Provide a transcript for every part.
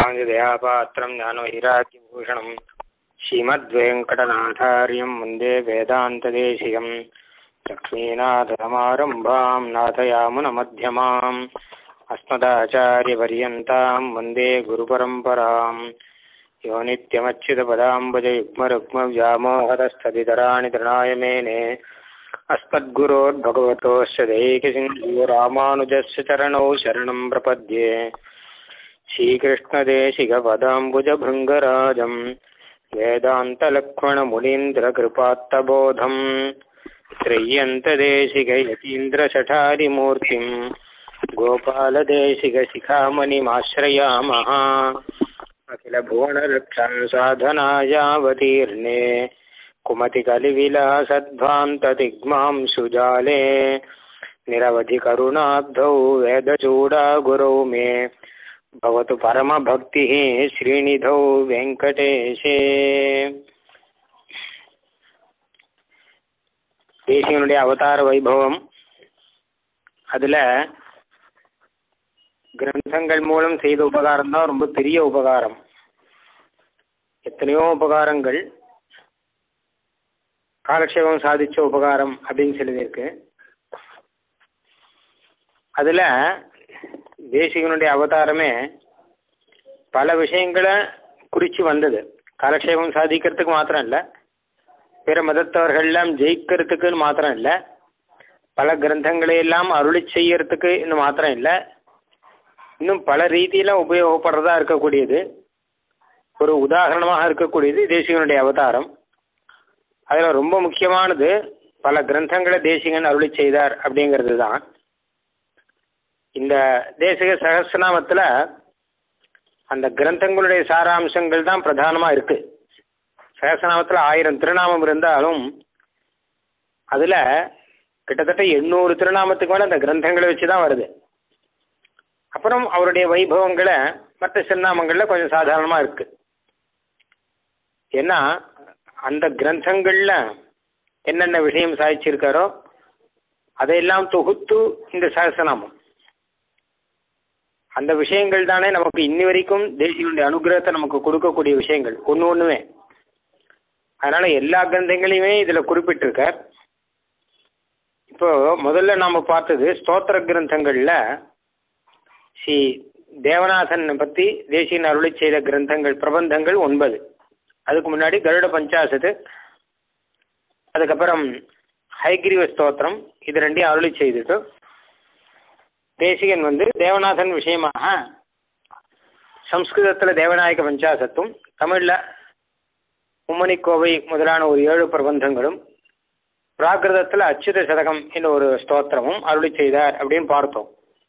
ராமானுஜதயாபாத்திரம் ஞானவைராக்கியபூஷணம் ஸ்ரீமத்வேங்கடநாதாரியம் வந்தே வேதாந்ததேசிகம் லக்ஷ்மீநாதசமாரம்பாம் நாதயாமுனமध्यமாम् अस्मदाचार्यपर्यन्ताम् वन्दे गुरुपरम्पराम् यो नित्यमच्युतपदाम्बुजयुग्मरुग्मव्यामोहतस्तदितराणि तृणाय मेने अस्मद्गुरोर्भगवतोश्च दैकसिन्धो रामानुजस्य चरणौ शरणम् प्रपद्ये श्रीकृष्णदेशिकपदाम्बुजभृङ्गराजम् वेदान्तलक्ष्मणमुनीन्द्रकृपात्तबोधम् त्रय्यन्तदेशिकयतीन्द्रशठारिमूर्तिम् गोपालदेशिकशिखामणिमाश्रयामः अखिलभुवनरक्षान् साधनायावतीर्णे कुमतिकलिविलासद्भान्तदिग्मां सुजाले निरवधिकरुणाब्धौ वेदचूडागुरौ मे भवतु परमभक्तिः श्रीनिधौ வெங்கடேஷே தேசியனுடைய அவதார வைபவம் அதுல கிரந்தங்கள் மூலம் செய்த உபகாரம் தான் ரொம்ப பெரிய உபகாரம் எத்தனையோ உபகாரங்கள் காலக்ஷேபம் சாதிச்ச உபகாரம் அப்படின்னு சொல்லியிருக்கு அதுல தேசிகனுடைய அவதாரமே பல விஷயங்களை குறிச்சு வந்தது காலக்ஷேபம் சாதிக்கிறதுக்கு மாத்திரம் இல்லை பிற மதத்தவர்கள்லாம் ஜெயிக்கிறதுக்குன்னு மாத்திரம் இல்லை பல கிரந்தங்களை எல்லாம் அருளி செய்யறதுக்கு இன்னும் மாத்திரம் இல்லை இன்னும் பல ரீதியில உபயோகப்படுறதா இருக்கக்கூடியது ஒரு உதாரணமாக இருக்கக்கூடியது தேசிகனுடைய அவதாரம் அதில் ரொம்ப முக்கியமானது பல கிரந்தங்களை தேசிகன் அருளி செய்தார் அப்படிங்கிறது தான் இந்த தேசிக சகசிரநாமத்தில் அந்த கிரந்தங்களுடைய சாராம்சங்கள் தான் பிரதானமாக இருக்கு சகசிரநாமத்தில் ஆயிரம் திருநாமம் இருந்தாலும் அதில் கிட்டத்தட்ட எண்ணூறு திருநாமத்துக்கு மேலே அந்த கிரந்தங்களை வச்சு தான் வருது அப்புறம் அவருடைய வைபவங்களை மற்ற சிறுநாமங்களில் கொஞ்சம் சாதாரணமாக இருக்கு ஏன்னா அந்த கிரந்தங்களில் என்னென்ன விஷயம் சாதிச்சிருக்காரோ அதையெல்லாம் தொகுத்து இந்த சகசநாமம் அந்த விஷயங்கள் தானே நமக்கு இன்னி வரைக்கும் தேசியனுடைய அனுகிரகத்தை நமக்கு கொடுக்கக்கூடிய விஷயங்கள் ஒன்று ஒன்றுமே அதனால எல்லா கிரந்தங்களையுமே இதில் குறிப்பிட்டிருக்கார் இப்போ முதல்ல நாம் பார்த்தது ஸ்தோத்திர கிரந்தங்களில் ஸ்ரீ தேவநாதன் பற்றி தேசியன் அருளி செய்த கிரந்தங்கள் பிரபந்தங்கள் ஒன்பது அதுக்கு முன்னாடி கருட பஞ்சாசத்து அதுக்கப்புறம் ஹைகிரீவ ஸ்தோத்திரம் இது ரெண்டையும் அருளி செய்துட்டு தேசிகன் வந்து தேவநாதன் விஷயமாக சம்ஸ்கிருதத்தில் தேவநாயக பஞ்சாசத்தும் தமிழில் மும்மணிக்கோவை முதலான ஒரு ஏழு பிரபந்தங்களும் பிராகிருதத்தில் அச்சுத சதகம் என்ற ஒரு ஸ்தோத்திரமும் அருளி செய்தார் அப்படின்னு பார்த்தோம்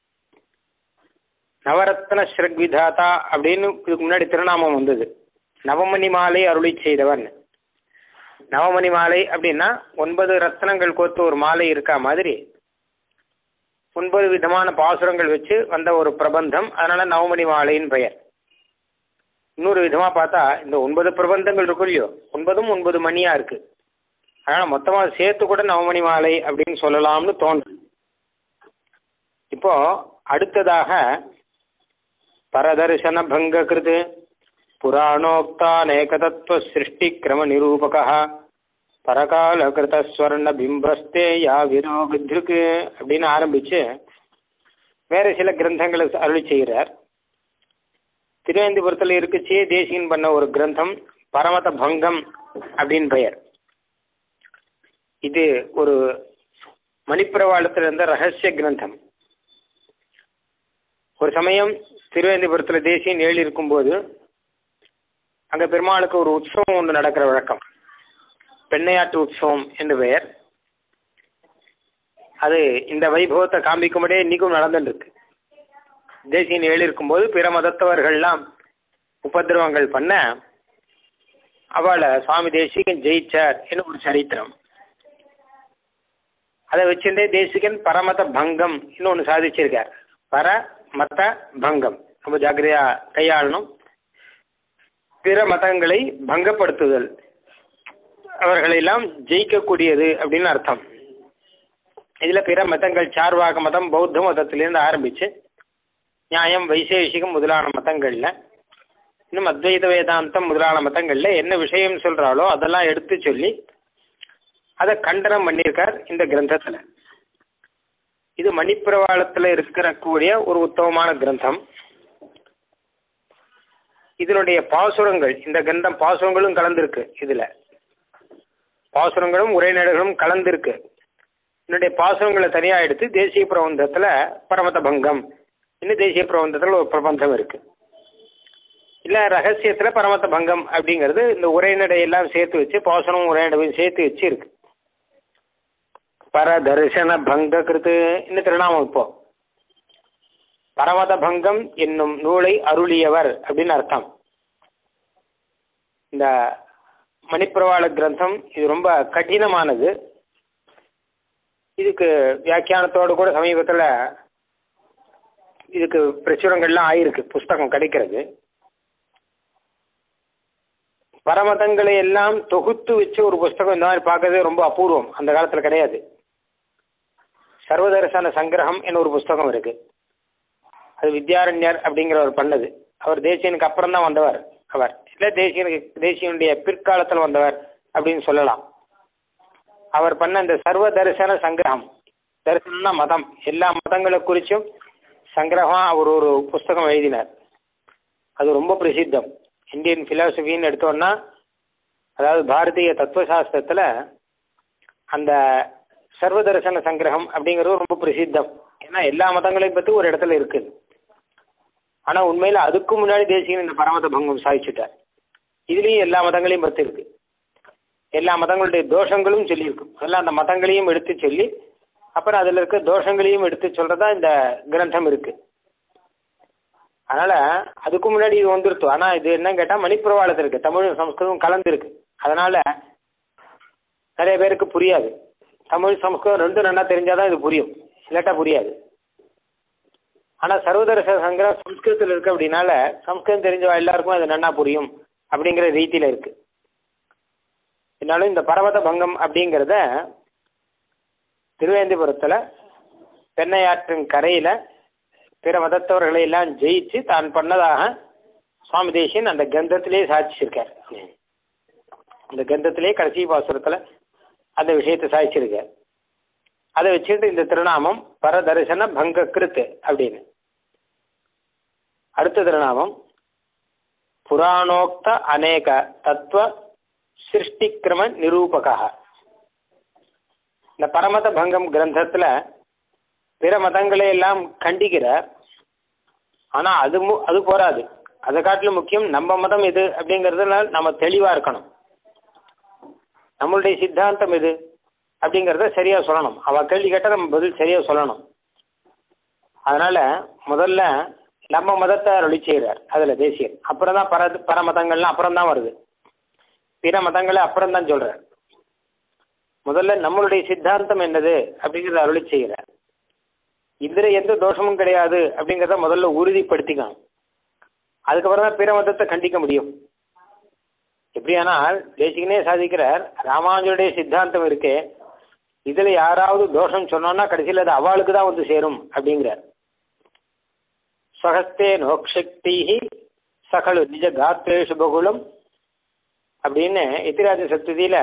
நவரத்ன ஸ்ரக்விதாதா அப்படின்னு இதுக்கு முன்னாடி திருநாமம் வந்தது நவமணி மாலை அருளி செய்தவன் நவமணி மாலை அப்படின்னா ஒன்பது ரத்னங்கள் கோத்து ஒரு மாலை இருக்கா மாதிரி ஒன்பது விதமான பாசுரங்கள் வச்சு வந்த ஒரு பிரபந்தம் அதனால நவமணி மாலைன்னு பெயர் இன்னொரு விதமா பார்த்தா இந்த ஒன்பது பிரபந்தங்கள் இருக்கும் இல்லையோ ஒன்பதும் ஒன்பது மணியா இருக்கு அதனால மொத்தமா சேர்த்து கூட நவமணி மாலை அப்படின்னு சொல்லலாம்னு தோன்றும் இப்போ அடுத்ததாக பரதர்சன பங்க கிருது புராணோக்தானேகதத்துவ சிருஷ்டி கிரம நிரூபக பரகால கிருதஸ்வர்ண பிம்பஸ்தே யா விரோகிருக்கு அப்படின்னு ஆரம்பிச்சு வேற சில கிரந்தங்களை அருளி செய்கிறார் திருவேந்திபுரத்தில் இருக்குச்சே தேசியன் பண்ண ஒரு கிரந்தம் பரமத பங்கம் அப்படின்னு பெயர் இது ஒரு மணிப்பிரவாளத்தில் இருந்த ரகசிய கிரந்தம் ஒரு சமயம் திருவேந்திபுரத்தில் தேசியன் ஏழி இருக்கும்போது அங்கே பெருமாளுக்கு ஒரு உற்சவம் ஒன்று நடக்கிற வழக்கம் பெண்ணையாட்டு உற்சவம் என்று பெயர் அது இந்த வைபவத்தை காண்பிக்கும்படியே இன்னைக்கும் நடந்துருக்கு தேசியன் ஏழு இருக்கும்போது பிற மதத்தவர்கள்லாம் உபதிரவங்கள் பண்ண அவளை சுவாமி தேசிகன் ஜெயிச்சார் என்று ஒரு சரித்திரம் அதை வச்சுட்டே தேசிகன் பரமத பங்கம் இன்னொன்று சாதிச்சிருக்கார் பரமத பங்கம் ரொம்ப ஜாக்கிரதையா கையாளணும் பிற மதங்களை பங்கப்படுத்துதல் அவர்களெல்லாம் ஜெயிக்கக்கூடியது அப்படின்னு அர்த்தம் இதில் பிற மதங்கள் சார்வாக மதம் பௌத்த மதத்திலேருந்து ஆரம்பித்து நியாயம் வைசேஷிகம் முதலான மதங்களில் இன்னும் அத்வைத வேதாந்தம் முதலான மதங்கள்ல என்ன விஷயம் சொல்றாளோ அதெல்லாம் எடுத்து சொல்லி அதை கண்டனம் பண்ணியிருக்கார் இந்த கிரந்தத்துல இது மணிப்பிரவாளத்துல இருக்கிற கூடிய ஒரு உத்தமமான கிரந்தம் இதனுடைய பாசுரங்கள் இந்த கிரந்தம் பாசுரங்களும் கலந்திருக்கு இதுல பாசுரங்களும் உரைநடைகளும் கலந்திருக்கு என்னுடைய பாசுரங்களை தனியா எடுத்து தேசிய பிரபந்தத்துல பரமத பங்கம் இன்னும் தேசிய பிரபந்தத்துல ஒரு பிரபந்தம் இருக்கு இல்ல ரகசியத்துல பரமத பங்கம் அப்படிங்கிறது இந்த உரைநடை எல்லாம் சேர்த்து வச்சு பாசுரம் உரைநடையும் சேர்த்து வச்சு இருக்கு பரதர்சன பங்க கிருத்து இன்னும் திருநாமம் இப்போ பரமத பங்கம் என்னும் நூலை அருளியவர் அப்படின்னு அர்த்தம் இந்த மணிப்பிரவாள கிரந்தம் இது ரொம்ப கடினமானது இதுக்கு வியாக்கியானத்தோடு கூட சமீபத்தில் இதுக்கு பிரசுரங்கள்லாம் ஆயிருக்கு புஸ்தகம் கிடைக்கிறது பரமதங்களை எல்லாம் தொகுத்து வச்சு ஒரு புஸ்தகம் இந்த மாதிரி பார்க்கறதே ரொம்ப அபூர்வம் அந்த காலத்தில் கிடையாது சர்வதர்சன சங்கிரகம் என்ன ஒரு புஸ்தகம் இருக்கு அது வித்யாரண்யர் அப்படிங்கிறவர் பண்ணது அவர் தேசியனுக்கு அப்புறம் தான் வந்தவர் அவர் இல்லை தேசியனுக்கு தேசியனுடைய பிற்காலத்தில் வந்தவர் அப்படின்னு சொல்லலாம் அவர் பண்ண இந்த சர்வ தரிசன சங்கிரகம் தரிசனம்னா மதம் எல்லா மதங்களை குறிச்சும் சங்கிரகமாக அவர் ஒரு புஸ்தகம் எழுதினார் அது ரொம்ப பிரசித்தம் இந்தியன் ஃபிலாசபின்னு எடுத்தோம்னா அதாவது பாரதிய தத்துவசாஸ்திரத்தில் அந்த சர்வதர்சன சங்கிரகம் அப்படிங்கிறது ரொம்ப பிரசித்தம் ஏன்னா எல்லா மதங்களையும் பற்றி ஒரு இடத்துல இருக்குது ஆனால் உண்மையில் அதுக்கு முன்னாடி தேசியம் இந்த பரமத பங்கம் சாதிச்சுட்டார் இதுலேயும் எல்லா மதங்களையும் பற்றி இருக்கு எல்லா மதங்களுடைய தோஷங்களும் சொல்லியிருக்கு அதெல்லாம் அந்த மதங்களையும் எடுத்து சொல்லி அப்புறம் அதில் இருக்க தோஷங்களையும் எடுத்து சொல்றதா இந்த கிரந்தம் இருக்கு அதனால அதுக்கு முன்னாடி இது வந்துருத்து ஆனா இது என்ன கேட்டா மணிப்பிரவாளத்தில் இருக்கு தமிழும் சம்ஸ்கிருதம் கலந்து இருக்கு அதனால நிறைய பேருக்கு புரியாது தமிழ் சம்ஸ்கிருதம் ரெண்டும் நல்லா தெரிஞ்சாதான் இது புரியும் இல்லாட்டா புரியாது ஆனா சர்வதர்ச சங்கிரம் சம்ஸ்கிருதத்தில் இருக்கு அப்படின்னால சம்ஸ்கிருதம் தெரிஞ்ச எல்லாருக்கும் அது நன்னா புரியும் அப்படிங்கிற ரீதியில இருக்கு என்னாலும் இந்த பர்வத பங்கம் அப்படிங்கிறத திருவேந்திபுரத்துல பெண்ணையாற்றின் கரையில பிற மதத்தவர்களை எல்லாம் ஜெயிச்சு தான் பண்ணதாக சுவாமி தேசியன் அந்த கந்தத்திலேயே சாதிச்சிருக்கார் அந்த கந்தத்திலேயே கடைசி பாசுரத்துல அந்த விஷயத்தை சாதிச்சிருக்கார் அதை வச்சுட்டு இந்த திருநாமம் பரதரிசன பங்க கிருத்து அப்படின்னு அடுத்த திருநாமம் புராணோக்த அநேக தத்துவ சிருஷ்டிக்கிரம நிரூபகா இந்த பரமத பங்கம் கிரந்தத்துல பிற மதங்களை எல்லாம் கண்டிக்கிறார் ஆனா அது மு- அது போராது அதை காட்டிலும் முக்கியம் நம்ம மதம் எது அப்படிங்கிறதுல நம்ம தெளிவா இருக்கணும் நம்மளுடைய சித்தாந்தம் எது அப்படிங்கிறத சரியா சொல்லணும் அவ கேள்வி கேட்டால் நம்ம பதில் சரியா சொல்லணும் அதனால முதல்ல நம்ம மதத்தை அருளி செய்கிறார் அதுல தேசியர் அப்புறம் தான் பர பர மதங்கள்லாம் அப்புறம் தான் வருது பிற மதங்களை அப்புறம் தான் சொல்றார் முதல்ல நம்மளுடைய சித்தாந்தம் என்னது அப்படிங்கிறத அருளி செய்கிறார் இதுல எந்த தோஷமும் கிடையாது அப்படிங்கிறத முதல்ல உறுதிப்படுத்திக்கணும் அதுக்கப்புறம் தான் பிற மதத்தை கண்டிக்க முடியும் எப்படியானால் தேசிகனே சாதிக்கிறார் ராமானுஜருடைய சித்தாந்தம் இருக்கே இதுல யாராவது தோஷம் சொன்னோம்னா கடைசியில் அது அவளுக்கு தான் வந்து சேரும் அப்படிங்கிறார் ஸ்வகஸ்தே நோக்ஷக்தி சகலு நிஜ காத்திரேஷு பகுலம் அப்படின்னு எத்திராஜ சப்ததியில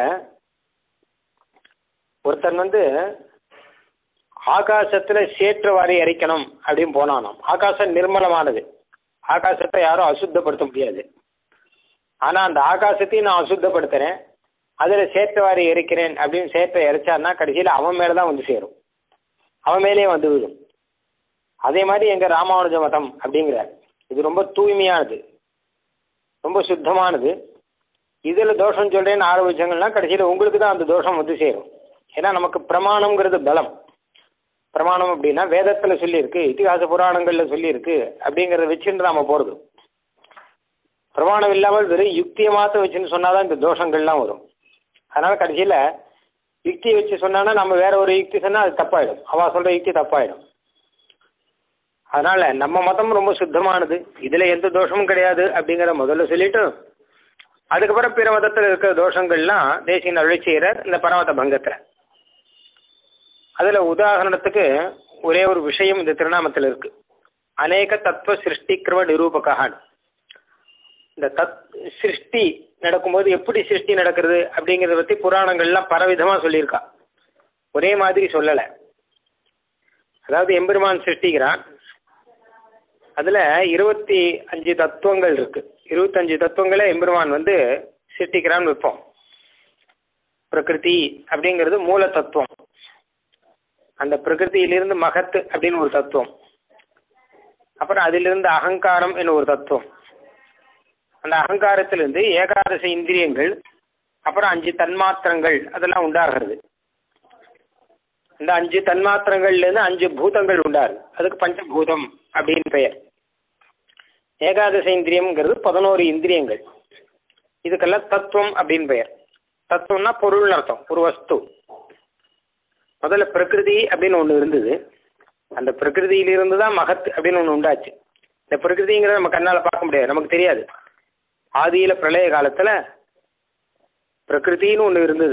ஒருத்தன் வந்து ஆகாசத்துல சேற்று வாரி இறைக்கணும் அப்படின்னு போனானாம் ஆகாசம் நிர்மலமானது ஆகாசத்தை யாரும் அசுத்தப்படுத்த முடியாது ஆனா அந்த ஆகாசத்தையும் நான் அசுத்தப்படுத்துறேன் அதுல சேற்று வாரி எரிக்கிறேன் அப்படின்னு சேற்றை இறைச்சான்னா கடைசியில அவன் மேலதான் வந்து சேரும் அவன் மேலேயே வந்து விழும் அதே மாதிரி எங்க ராமானுஜ மதம் அப்படிங்கிறார் இது ரொம்ப தூய்மையானது ரொம்ப சுத்தமானது இதுல தோஷம் சொல்றேன்னு ஆரம்பிச்சாங்கன்னா கடைசியில உங்களுக்கு தான் அந்த தோஷம் வந்து சேரும் ஏன்னா நமக்கு பிரமாணம்ங்கிறது பலம் பிரமாணம் அப்படின்னா வேதத்துல சொல்லியிருக்கு இதிகாச புராணங்கள்ல சொல்லியிருக்கு அப்படிங்கிறத வச்சுட்டு நாம போறது பிரமாணம் இல்லாமல் வெறும் யுக்தியை மாத்த வச்சுன்னு சொன்னாதான் இந்த தோஷங்கள்லாம் வரும் அதனால கடைசியில யுக்தியை வச்சு சொன்னான்னா நம்ம வேற ஒரு யுக்தி சொன்னா அது தப்பாயிடும் அவ சொல்ற யுக்தி தப்பாயிடும் அதனால நம்ம மதம் ரொம்ப சுத்தமானது இதுல எந்த தோஷமும் கிடையாது அப்படிங்கிற முதல்ல சொல்லிட்டு அதுக்கப்புறம் பிற மதத்தில் இருக்கிற தோஷங்கள்லாம் தேசிய அருளி செய்கிறார் இந்த பரமத பங்கத்துல அதுல உதாரணத்துக்கு ஒரே ஒரு விஷயம் இந்த திருநாமத்தில் இருக்கு அநேக தத்துவ சிருஷ்டிக்கிரம நிரூபகான் இந்த தத் சிருஷ்டி நடக்கும்போது எப்படி சிருஷ்டி நடக்கிறது அப்படிங்கிறத பற்றி புராணங்கள்லாம் பலவிதமாக சொல்லியிருக்கா ஒரே மாதிரி சொல்லலை அதாவது எம்பெருமான் சிருஷ்டிக்கிறான் அதில் இருபத்தி அஞ்சு தத்துவங்கள் இருக்கு இருபத்தஞ்சு தத்துவங்களை எம்பெருமான் வந்து சிருஷ்டிக்கிறான்னு வைப்போம் பிரகிருதி அப்படிங்கிறது மூல தத்துவம் அந்த பிரகிருதியிலிருந்து மகத்து அப்படின்னு ஒரு தத்துவம் அப்புறம் அதிலிருந்து அகங்காரம் என்ன ஒரு தத்துவம் அந்த அகங்காரத்திலிருந்து ஏகாதச இந்திரியங்கள் அப்புறம் அஞ்சு தன்மாத்திரங்கள் அதெல்லாம் உண்டாகிறது இந்த அஞ்சு தன்மாத்திரங்கள்லேருந்து அஞ்சு பூதங்கள் உண்டாகுது அதுக்கு பஞ்சபூதம் அப்படின்னு பெயர் ஏகாதச இந்திரியம்ங்கிறது பதினோரு இந்திரியங்கள் இதுக்கெல்லாம் தத்துவம் அப்படின்னு பெயர் தத்துவம்னா பொருள்னு அர்த்தம் ஒரு வஸ்து முதல்ல பிரகிருதி அப்படின்னு ஒன்று இருந்தது அந்த பிரகிருதியிலிருந்து தான் மகத் அப்படின்னு ஒன்று உண்டாச்சு இந்த பிரகிருதிங்கிறத நம்ம கண்ணால் பார்க்க முடியாது நமக்கு தெரியாது ஆதியில் பிரளய காலத்தில் பிரகிருதின்னு ஒன்று இருந்தது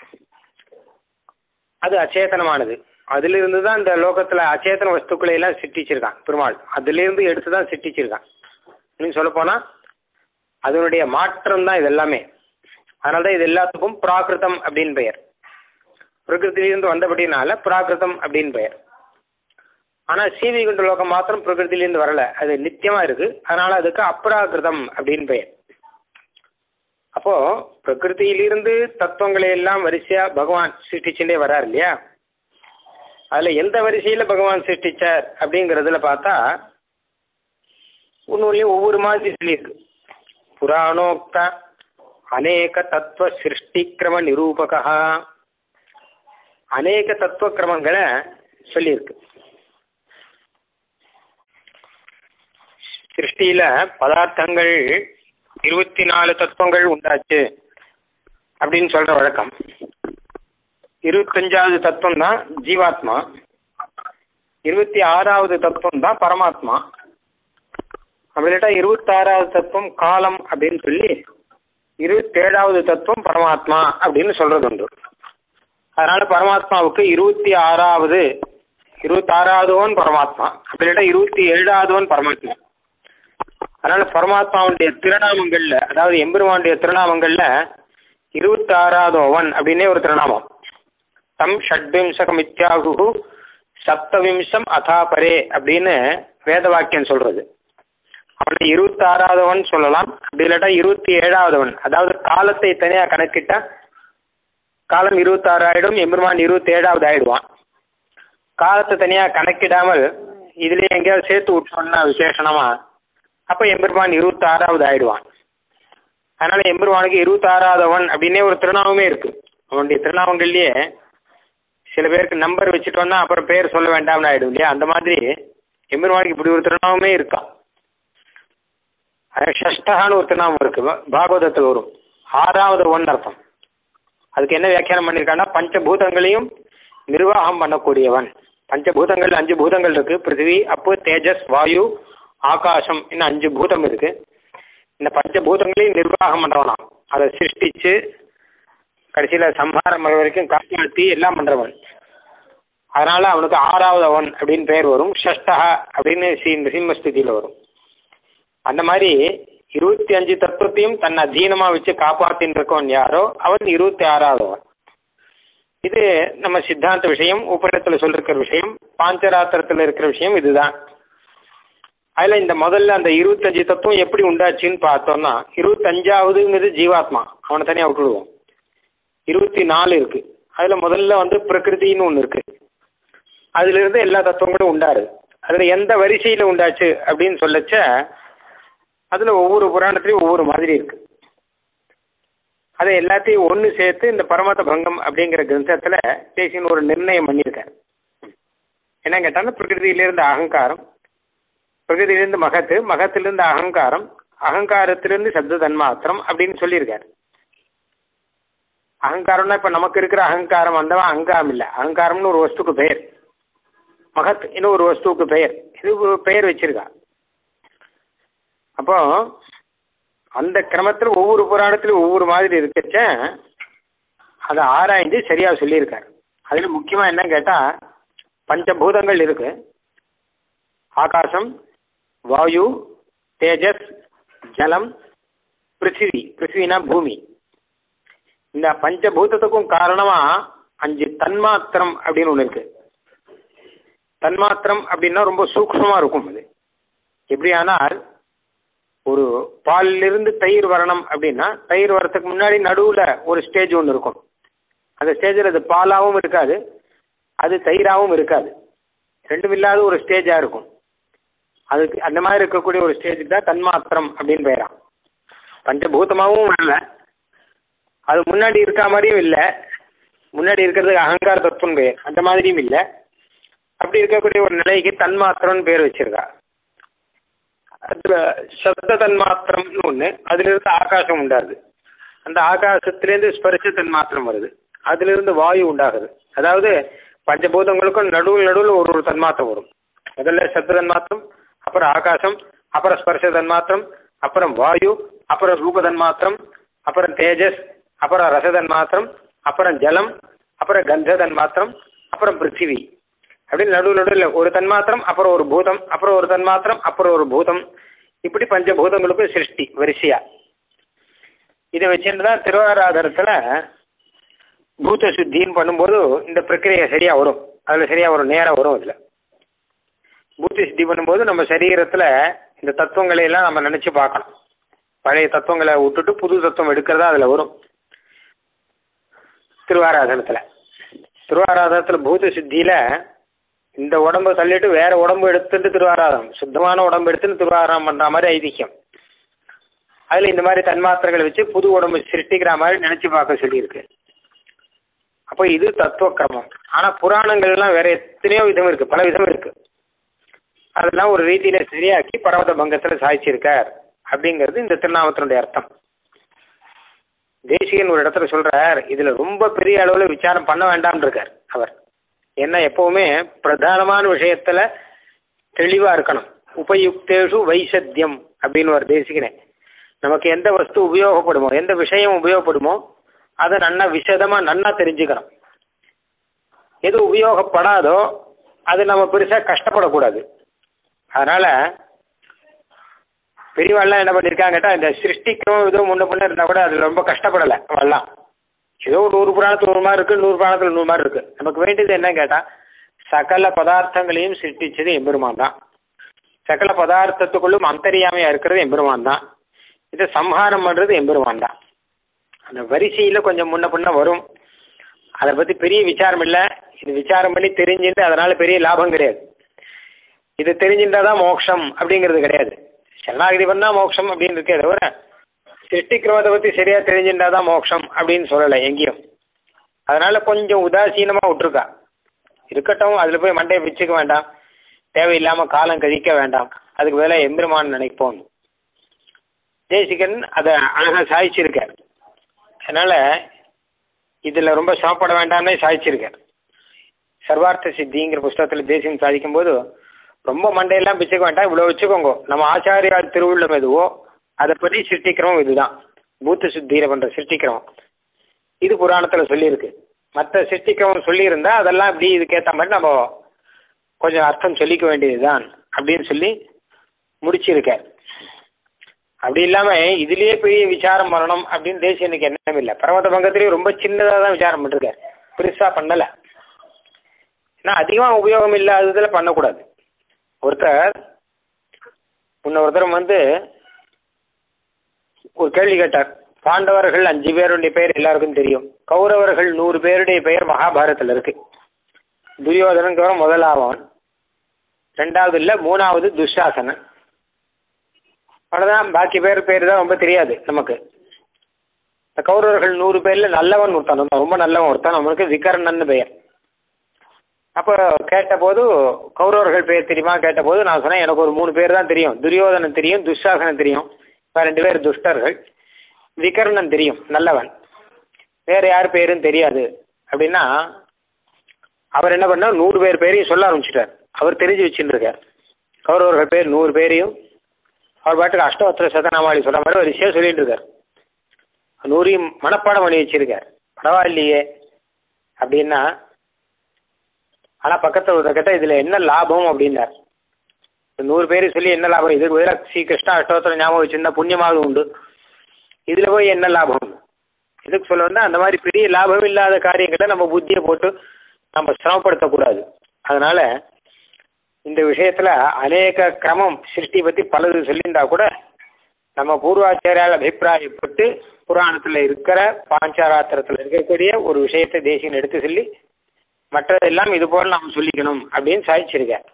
அது அச்சேதனமானது அதிலிருந்து தான் இந்த லோகத்தில் அச்சேதன வஸ்துக்களை எல்லாம் சிட்டிச்சிருக்கான் பெருமாள் அதிலிருந்து எடுத்து தான் சிட்டிச்சிருக்கான் இன்னும் சொல்லப்போனால் அதனுடைய மாற்றம் தான் இது எல்லாமே அதனால தான் இது எல்லாத்துக்கும் பிராகிருதம் அப்படின்னு பெயர் பிரகிருதியிலிருந்து வந்தபடினால பிராகிருதம் அப்படின்னு பெயர் ஆனால் சீவிகுண்ட லோகம் மாத்திரம் பிரகிருதியிலேருந்து வரல அது நித்தியமாக இருக்கு அதனால அதுக்கு அப்ராகிருதம் அப்படின்னு பெயர் அப்போ பிரகிருதியிலிருந்து தத்துவங்களை எல்லாம் வரிசையா பகவான் சிருஷ்டிச்சுட்டே வரார் இல்லையா அதுல எந்த வரிசையில பகவான் சிருஷ்டிச்சார் அப்படிங்கிறதுல பார்த்தா ஒன்றுலையும் ஒவ்வொரு மாதிரி சொல்லியிருக்கு புராணோக்த அநேக தத்துவ சிருஷ்டிக்கிரம நிரூபகா அநேக தத்துவ கிரமங்களை சொல்லியிருக்கு சிருஷ்டியில பதார்த்தங்கள் இருபத்தி நாலு தத்துவங்கள் உண்டாச்சு அப்படின்னு சொல்ற வழக்கம் இருபத்தஞ்சாவது தத்துவம் தான் ஜீவாத்மா இருபத்தி ஆறாவது தத்துவம் தான் பரமாத்மா அப்படின்ட்டா இருபத்தாறாவது தத்துவம் காலம் அப்படின்னு சொல்லி இருபத்தேழாவது தத்துவம் பரமாத்மா அப்படின்னு சொல்றது உண்டு அதனால பரமாத்மாவுக்கு இருபத்தி ஆறாவது இருபத்தாறாவதுவன் பரமாத்மா அப்படின்ட்டா இருபத்தி ஏழாவதுவன் பரமாத்மா அதனால பரமாத்மாவுடைய திருநாமங்கள்ல அதாவது எம்பெருமானுடைய திருநாமங்கள்ல இருபத்தி ஆறாவதோவன் அப்படின்னே ஒரு திருநாமம் தம் ஷட்விம்சகம் இத்தியாகு சப்தவிம்சம் அதாபரே அப்படின்னு வேத வாக்கியம் சொல்றது அவனை இருபத்தி ஆறாவதவன் சொல்லலாம் அப்படி இல்லாட்டா இருபத்தி ஏழாவதவன் அதாவது காலத்தை தனியாக கணக்கிட்டா காலம் இருபத்தாறு ஆயிடும் எம்பெருமான் இருபத்தி ஏழாவது ஆயிடுவான் காலத்தை தனியாக கணக்கிடாமல் இதுல எங்கேயாவது சேர்த்து விட்டோம்னா விசேஷணமா அப்ப எம்பெருமான் இருபத்தி ஆறாவது ஆயிடுவான் அதனால எம்பெருமானுக்கு இருபத்தி ஆறாவதவன் அப்படின்னே ஒரு திருநாமமே இருக்கு அவனுடைய திருநாமங்கள்லயே சில பேருக்கு நம்பர் வச்சுட்டோம்னா அப்புறம் பேர் சொல்ல வேண்டாம்னு ஆயிடும் இல்லையா அந்த மாதிரி எம்பெருமானுக்கு இப்படி ஒரு திருநாமமே இருக்கான் ஷஷ்டகான்னு ஒரு திருநாமம் இருக்கு பாகவதத்தில் வரும் ஆறாவது ஒன் அர்த்தம் அதுக்கு என்ன வியாக்கியானம் பண்ணியிருக்காங்கன்னா பஞ்சபூதங்களையும் நிர்வாகம் பண்ணக்கூடியவன் பஞ்சபூதங்கள் அஞ்சு பூதங்கள் இருக்கு பிருத்திவி அப்பு தேஜஸ் வாயு ஆகாசம் இன்னும் அஞ்சு பூதம் இருக்கு இந்த பஞ்சபூதங்களையும் நிர்வாகம் பண்றவனாம் அதை சிருஷ்டிச்சு கடைசியில சம்ஹாரம் வரைக்கும் காப்பாற்றி எல்லாம் பண்றவன் அதனால அவனுக்கு ஆறாவது அவன் அப்படின்னு பெயர் வரும் ஷஷ்டஹா அப்படின்னு இந்த சிம்மஸ்திதியில் வரும் அந்த மாதிரி இருபத்தி அஞ்சு தத்துவத்தையும் தன் அதீனமா வச்சு காப்பாத்தின்னு இருக்கவன் யாரோ அவன் இருபத்தி ஆறாவதவன் இது நம்ம சித்தாந்த விஷயம் உபநிடத்துல சொல்லிருக்கிற விஷயம் பாஞ்சராத்திரத்துல இருக்கிற விஷயம் இதுதான் அதுல இந்த முதல்ல அந்த இருபத்தஞ்சு தத்துவம் எப்படி உண்டாச்சுன்னு பார்த்தோம்னா இருபத்தஞ்சாவதுங்கிறது ஜீவாத்மா அவனை தனியாக விட்டுடுவோம் இருபத்தி நாலு இருக்கு அதுல முதல்ல வந்து பிரகிருதின்னு ஒன்று இருக்கு அதுல இருந்து எல்லா தத்துவங்களும் உண்டாரு அதுல எந்த வரிசையில உண்டாச்சு அப்படின்னு சொல்லச்ச அதுல ஒவ்வொரு புராணத்திலையும் ஒவ்வொரு மாதிரி இருக்கு அதை எல்லாத்தையும் ஒன்று சேர்த்து இந்த பரமத பங்கம் அப்படிங்கிற கிரந்தத்துல தேசியன் ஒரு நிர்ணயம் பண்ணியிருக்காரு என்ன கேட்டாலும் பிரகிருதியிலிருந்து அகங்காரம் பிரகிருதியிலிருந்து மகத்து மகத்திலிருந்து அகங்காரம் அகங்காரத்திலிருந்து சப்த தன்மாத்திரம் அப்படின்னு சொல்லியிருக்காரு அகங்காரம்னா இப்ப நமக்கு இருக்கிற அகங்காரம் வந்தவன் அங்காரம் இல்லை அகங்காரம்னு ஒரு வஸ்துக்கு பெயர் மகத் இன்னும் ஒரு வஸ்துவுக்கு பெயர் இது ஒரு பெயர் வச்சிருக்கா அப்போ அந்த கிரமத்தில் ஒவ்வொரு புராணத்திலும் ஒவ்வொரு மாதிரி இருக்கச்ச அதை ஆராய்ந்து சரியா சொல்லியிருக்காரு அதுல முக்கியமா என்ன கேட்டா பஞ்சபூதங்கள் இருக்கு ஆகாசம் வாயு தேஜஸ் ஜலம் பிருத்திவி பிருத்திவினா பூமி இந்த பஞ்சபூதத்துக்கும் காரணமா அஞ்சு தன்மாத்திரம் அப்படின்னு ஒன்று இருக்கு தன்மாத்திரம் அப்படின்னா ரொம்ப சூக்ஷ்மமா இருக்கும் அது எப்படியானால் ஒரு பாலிலிருந்து தயிர் வரணும் அப்படின்னா தயிர் வரத்துக்கு முன்னாடி நடுவுல ஒரு ஸ்டேஜ் ஒன்று இருக்கும் அந்த ஸ்டேஜில் அது பாலாவும் இருக்காது அது தயிராகவும் இருக்காது ரெண்டும் இல்லாத ஒரு ஸ்டேஜா இருக்கும் அதுக்கு அந்த மாதிரி இருக்கக்கூடிய ஒரு ஸ்டேஜுக்கு தான் தன்மாத்திரம் அப்படின்னு பெயரா பஞ்சபூதமாகவும் இல்லை அது முன்னாடி இருக்க மாதிரியும் இல்லை முன்னாடி இருக்கிறதுக்கு அகங்கார தத்துவம் பெயர் அந்த மாதிரியும் இல்லை அப்படி இருக்கக்கூடிய ஒரு நிலைக்கு தன்மாத்திரம்னு பேர் வச்சிருக்கா அதுல சப்த தன்மாத்திரம்னு ஒன்று அதுல இருந்து ஆகாசம் உண்டாகுது அந்த ஆகாசத்திலேருந்து ஸ்பரிச தன்மாத்திரம் வருது அதுல இருந்து வாயு உண்டாகுது அதாவது பஞ்சபூதங்களுக்கும் நடுவில் நடுவில் ஒரு ஒரு தன்மாத்திரம் வரும் முதல்ல சப்த தன்மாத்திரம் அப்புறம் ஆகாசம் அப்புறம் ஸ்பர்ச தன்மாத்திரம் அப்புறம் வாயு அப்புறம் ரூப தன்மாத்திரம் அப்புறம் தேஜஸ் அப்புறம் ரச தன்மாத்திரம் அப்புறம் ஜலம் அப்புறம் கந்த தன்மாத்திரம் அப்புறம் பிருத்திவி அப்படின்னு நடுவு நடுவில் ஒரு தன்மாத்திரம் அப்புறம் ஒரு பூதம் அப்புறம் ஒரு தன்மாத்திரம் அப்புறம் ஒரு பூதம் இப்படி பஞ்சபூதங்களுக்கும் சிருஷ்டி வரிசையா இதை வச்சுட்டு தான் திருவாராதனத்தில் பூத சுத்தின்னு பண்ணும்போது இந்த பிரக்கிரியை சரியா வரும் அதில் சரியா வரும் நேரம் வரும் அதில் பூத்த சுத்தி பண்ணும்போது நம்ம சரீரத்தில் இந்த தத்துவங்களை எல்லாம் நம்ம நினச்சி பார்க்கணும் பழைய தத்துவங்களை விட்டுட்டு புது தத்துவம் எடுக்கிறதா அதில் வரும் திருவாராதனத்தில் திருவாராதனத்தில் பூத சுத்தியில் இந்த உடம்பு தள்ளிட்டு வேற உடம்பு எடுத்துட்டு திருவாராதனம் சுத்தமான உடம்பு எடுத்துன்னு திருவாராதனம் பண்ற மாதிரி ஐதிஹ்யம் அதுல இந்த மாதிரி தன்மாத்திரைகளை வச்சு புது உடம்பு சிருஷ்டிக்கிற மாதிரி நினைச்சு பார்க்க சொல்லியிருக்கு அப்போ இது தத்துவ கிரமம் ஆனா புராணங்கள்லாம் வேற எத்தனையோ விதம் இருக்கு பல விதம் இருக்கு அதெல்லாம் ஒரு ரீதியில சரியாக்கி பரவத பங்கத்துல சாய்ச்சிருக்கார் அப்படிங்கிறது இந்த திருநாமத்தினுடைய அர்த்தம் தேசிகன் ஒரு இடத்துல சொல்றார் இதுல ரொம்ப பெரிய அளவுல விசாரம் பண்ண வேண்டாம் இருக்கார் அவர் ஏன்னா எப்பவுமே பிரதானமான விஷயத்துல தெளிவா இருக்கணும் உபயுக்தேஷு வைசத்தியம் அப்படின்னு ஒரு தேசிகனே நமக்கு எந்த வஸ்து உபயோகப்படுமோ எந்த விஷயம் உபயோகப்படுமோ அதை நன்னா விசதமா நன்னா தெரிஞ்சுக்கணும் எது உபயோகப்படாதோ அது நம்ம பெருசா கஷ்டப்படக்கூடாது அதனால பெரியவாள்லாம் என்ன பண்ணியிருக்காங்க கேட்டா இந்த சிருஷ்டிக்கும் ஏதோ முன்ன பின்ன இருந்தா கூட அது ரொம்ப கஷ்டப்படலை அவள்லாம் ஏதோ ஒரு நூறு புராணத்தில் ஒரு மாதிரி இருக்கு நூறு புராணத்தில் நூறு மாதிரி இருக்கு நமக்கு வேண்டியது என்ன கேட்டா சகல பதார்த்தங்களையும் சிருஷ்டிச்சது எம்பெருமான் தான் சகல பதார்த்தத்துக்குள்ளும் அந்தரியாமையா இருக்கிறது எம்பெருமான் தான் இதை சம்ஹாரம் பண்றது எம்பெருமான் தான் அந்த வரிசையில கொஞ்சம் முன்ன பின்ன வரும் அதை பத்தி பெரிய விசாரம் இல்லை இது விசாரம் பண்ணி தெரிஞ்சுட்டு அதனால பெரிய லாபம் கிடையாது இது தெரிஞ்சுட்டாதான் மோட்சம் அப்படிங்கிறது கிடையாது சரணாகிதி பண்ணா மோட்சம் அப்படின்னு இருக்கே தவிர சிருஷ்டிக்கிறவதை பத்தி சரியா தெரிஞ்சுட்டாதான் மோட்சம் அப்படின்னு சொல்லலை எங்கேயும் அதனால கொஞ்சம் உதாசீனமா விட்டுருக்கா இருக்கட்டும் அதுல போய் மண்டையை பிச்சுக்க வேண்டாம் தேவையில்லாம காலம் கழிக்க வேண்டாம் அதுக்கு வேலை எம்பெருமான் நினைப்போம் தேசிகன் அதை அழகா சாய்ச்சிருக்கார் அதனால இதுல ரொம்ப சாப்பிட வேண்டாம்னே சாய்ச்சிருக்கார் சர்வார்த்த சித்திங்கிற புஸ்தகத்தில் தேசியம் சாதிக்கும் போது ரொம்ப மண்டையெல்லாம் பிச்சுக்க வேண்டாம் இவ்வளோ வச்சுக்கோங்க நம்ம ஆச்சாரியால் திருவுள்ளம் எதுவோ அதை பற்றி சிருஷ்டிக்கிறோம் இதுதான் பூத்த சுத்தியில பண்ற சிருஷ்டிக்கிறோம் இது புராணத்தில் சொல்லியிருக்கு மற்ற சிருஷ்டிக்கிறவன் சொல்லியிருந்தா அதெல்லாம் இப்படி இதுக்கேற்ற மாதிரி நம்ம கொஞ்சம் அர்த்தம் சொல்லிக்க வேண்டியதுதான் அப்படின்னு சொல்லி முடிச்சிருக்கார் அப்படி இல்லாம இதுலயே பெரிய விசாரம் பண்ணணும் அப்படின்னு தேசியனுக்கு எண்ணம் இல்லை பரமத பங்கத்திலேயே ரொம்ப சின்னதாக தான் விசாரம் பண்ணிருக்கார் பெருசா பண்ணல ஏன்னா அதிகமாக உபயோகம் இல்லாததுல பண்ணக்கூடாது ஒருத்தர் முன்ன ஒருத்தர் வந்து ஒரு கேள்வி கேட்டார் பாண்டவர்கள் அஞ்சு பேருடைய பெயர் எல்லாருக்கும் தெரியும் கௌரவர்கள் நூறு பேருடைய பெயர் மகாபாரத்தில் இருக்கு துரியோதனன் முதலாவன் ரெண்டாவது இல்லை மூணாவது துஷாசனன் அவ்வளோதான் பாக்கி பேர் பேர் தான் ரொம்ப தெரியாது நமக்கு இந்த கௌரவர்கள் நூறு பேரில் நல்லவன் ஒருத்தன் ரொம்ப நல்லவன் ஒருத்தன் நம்மளுக்கு விகர்ணன் பெயர் அப்போ கேட்டபோது கௌரவர்கள் பேர் தெரியுமா கேட்டபோது நான் சொன்னேன் எனக்கு ஒரு மூணு பேர் தான் தெரியும் துரியோதனன் தெரியும் துஷாசனன் தெரியும் இப்போ ரெண்டு பேர் துஷ்டர்கள் விகர்ணன் தெரியும் நல்லவன் வேற யார் பேரும் தெரியாது அப்படின்னா அவர் என்ன பண்ணார் நூறு பேர் பேரையும் சொல்ல ஆரம்பிச்சிட்டார் அவர் தெரிஞ்சு வச்சுட்டு இருக்கார் கௌரவர்கள் பேர் நூறு பேரையும் அவர் பாட்டுக்கு அஷ்டோத்திர சதநாமாளி சொல்ற மாதிரி ஒரு விஷயம் சொல்லிட்டு இருக்கார் நூறையும் மனப்பாடம் பண்ணி வச்சிருக்கார் பரவாயில்லையே அப்படின்னா ஆனால் பக்கத்தில் ஒரு கேட்டால் இதில் என்ன லாபம் அப்படின்னார் நூறு பேர் சொல்லி என்ன லாபம் இதுக்கு பதிலாக ஸ்ரீ கிருஷ்ணா அஷ்டோத்திரம் ஞாபகம் வச்சிருந்தா புண்ணியமாவது உண்டு இதுல போய் என்ன லாபம் எதுக்கு சொல்ல வந்தா அந்த மாதிரி பெரிய லாபம் இல்லாத காரியங்களை நம்ம புத்தியை போட்டு நம்ம சிரமப்படுத்தக்கூடாது அதனால இந்த விஷயத்துல அநேக கிரமம் சிருஷ்டி பத்தி பலது சொல்லியிருந்தா கூட நம்ம பூர்வாச்சாரியால் அபிப்பிராயப்பட்டு புராணத்துல இருக்கிற பாஞ்சாராத்திரத்துல இருக்கக்கூடிய ஒரு விஷயத்தை தேசியன் எடுத்து சொல்லி மற்றதெல்லாம் இது போல நாம் சொல்லிக்கணும் அப்படின்னு சாதிச்சிருக்கேன்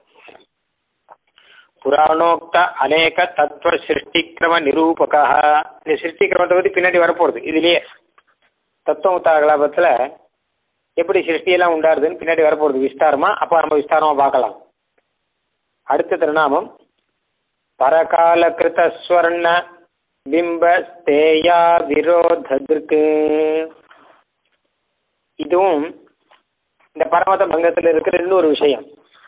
புராணோக்த அநேக தத்துவ சிருஷ்டிக்கிரம நிரூபகா இந்த சிருஷ்டிக்கிரமத்தை பத்தி பின்னாடி வரப்போகுது இதுலயே தத்துவமுத்தா கலாபத்துல எப்படி சிருஷ்டியெல்லாம் உண்டாருதுன்னு பின்னாடி வரப்போகுது விஸ்தாரமா அப்போ நம்ம விஸ்தாரமா பார்க்கலாம் அடுத்த திருநாமம் பரகால கிருத ஸ்வர்ண பிம்ப ஸ்தேயா விரோதத்திற்கு இதுவும் இந்த பரமத பங்கத்தில் இருக்கிற இன்னொரு விஷயம்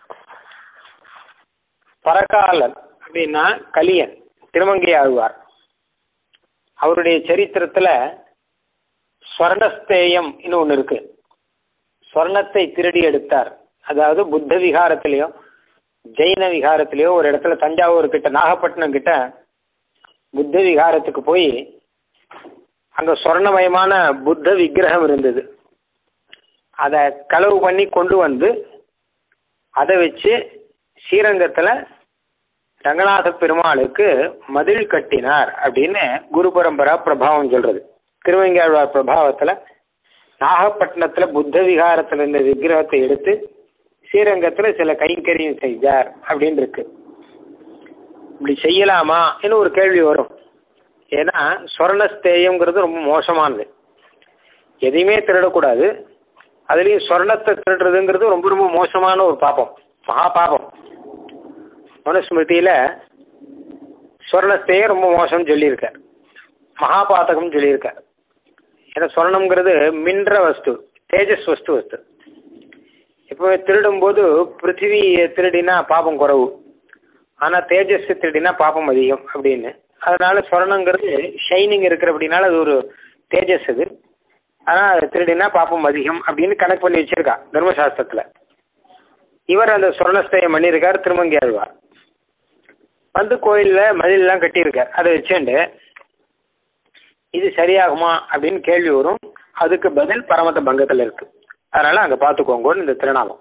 பரகாலன் அப்படின்னா கலியன் திருமங்கை ஆழ்வார் அவருடைய சரித்திரத்துல ஸ்வர்ணஸ்தேயம் இன்னும் ஒன்று இருக்கு ஸ்வர்ணத்தை திருடி எடுத்தார் அதாவது புத்த விகாரத்திலேயோ ஜெயின விகாரத்திலேயோ ஒரு இடத்துல தஞ்சாவூர் கிட்ட நாகப்பட்டினம் கிட்ட புத்த விகாரத்துக்கு போய் அங்க சொர்ணமயமான புத்த விக்கிரகம் இருந்தது அதை களவு பண்ணி கொண்டு வந்து அதை வச்சு ஸ்ரீரங்கத்துல ரங்கநாத பெருமாளுக்கு மதில் கட்டினார் அப்படின்னு குரு பரம்பரா பிரபாவம் சொல்றது திருவங்காழ்வார் பிரபாவத்துல நாகப்பட்டினத்துல புத்த விகாரத்துல இருந்த விக்கிரகத்தை எடுத்து ஸ்ரீரங்கத்துல சில கைங்கரியம் செய்தார் அப்படின்னு இருக்கு இப்படி செய்யலாமா இன்னும் ஒரு கேள்வி வரும் ஏன்னா சொர்ணஸ்தேயம்ங்கிறது ரொம்ப மோசமானது எதையுமே திருடக்கூடாது அதுலேயும் சொர்ணத்தை திருடுறதுங்கிறது ரொம்ப ரொம்ப மோசமான ஒரு பாப்பம் மகா பாபம் மனுஸ்மிருதியில சொர்ணஸ்தேயம் ரொம்ப மோசம்னு சொல்லியிருக்கார் மகாபாதகம் சொல்லியிருக்கார் ஏன்னா சொர்ணம்ங்கிறது மின்ற வஸ்து தேஜஸ் வஸ்து வஸ்து இப்போ திருடும்போது பிருத்திவி திருடினா பாபம் குறவு ஆனால் தேஜஸ் திருடினா பாபம் அதிகம் அப்படின்னு அதனால சொர்ணங்கிறது ஷைனிங் இருக்கிற அப்படின்னால அது ஒரு தேஜஸ் அது ஆனால் அது திருடினா பாப்பம் அதிகம் அப்படின்னு கணக்கு பண்ணி வச்சிருக்கா தர்மசாஸ்திரத்தில் இவர் அந்த சொர்ணஸ்தயம் பண்ணியிருக்கார் திருமங்கி ஆழ்வார் வந்து கோயிலில் மதிலெலாம் கட்டியிருக்கார் அதை வச்சுண்டு இது சரியாகுமா அப்படின்னு கேள்வி வரும் அதுக்கு பதில் பரமத பங்கத்தில் இருக்கு அதனால அங்கே பார்த்துக்கோங்கன்னு இந்த திருநாமம்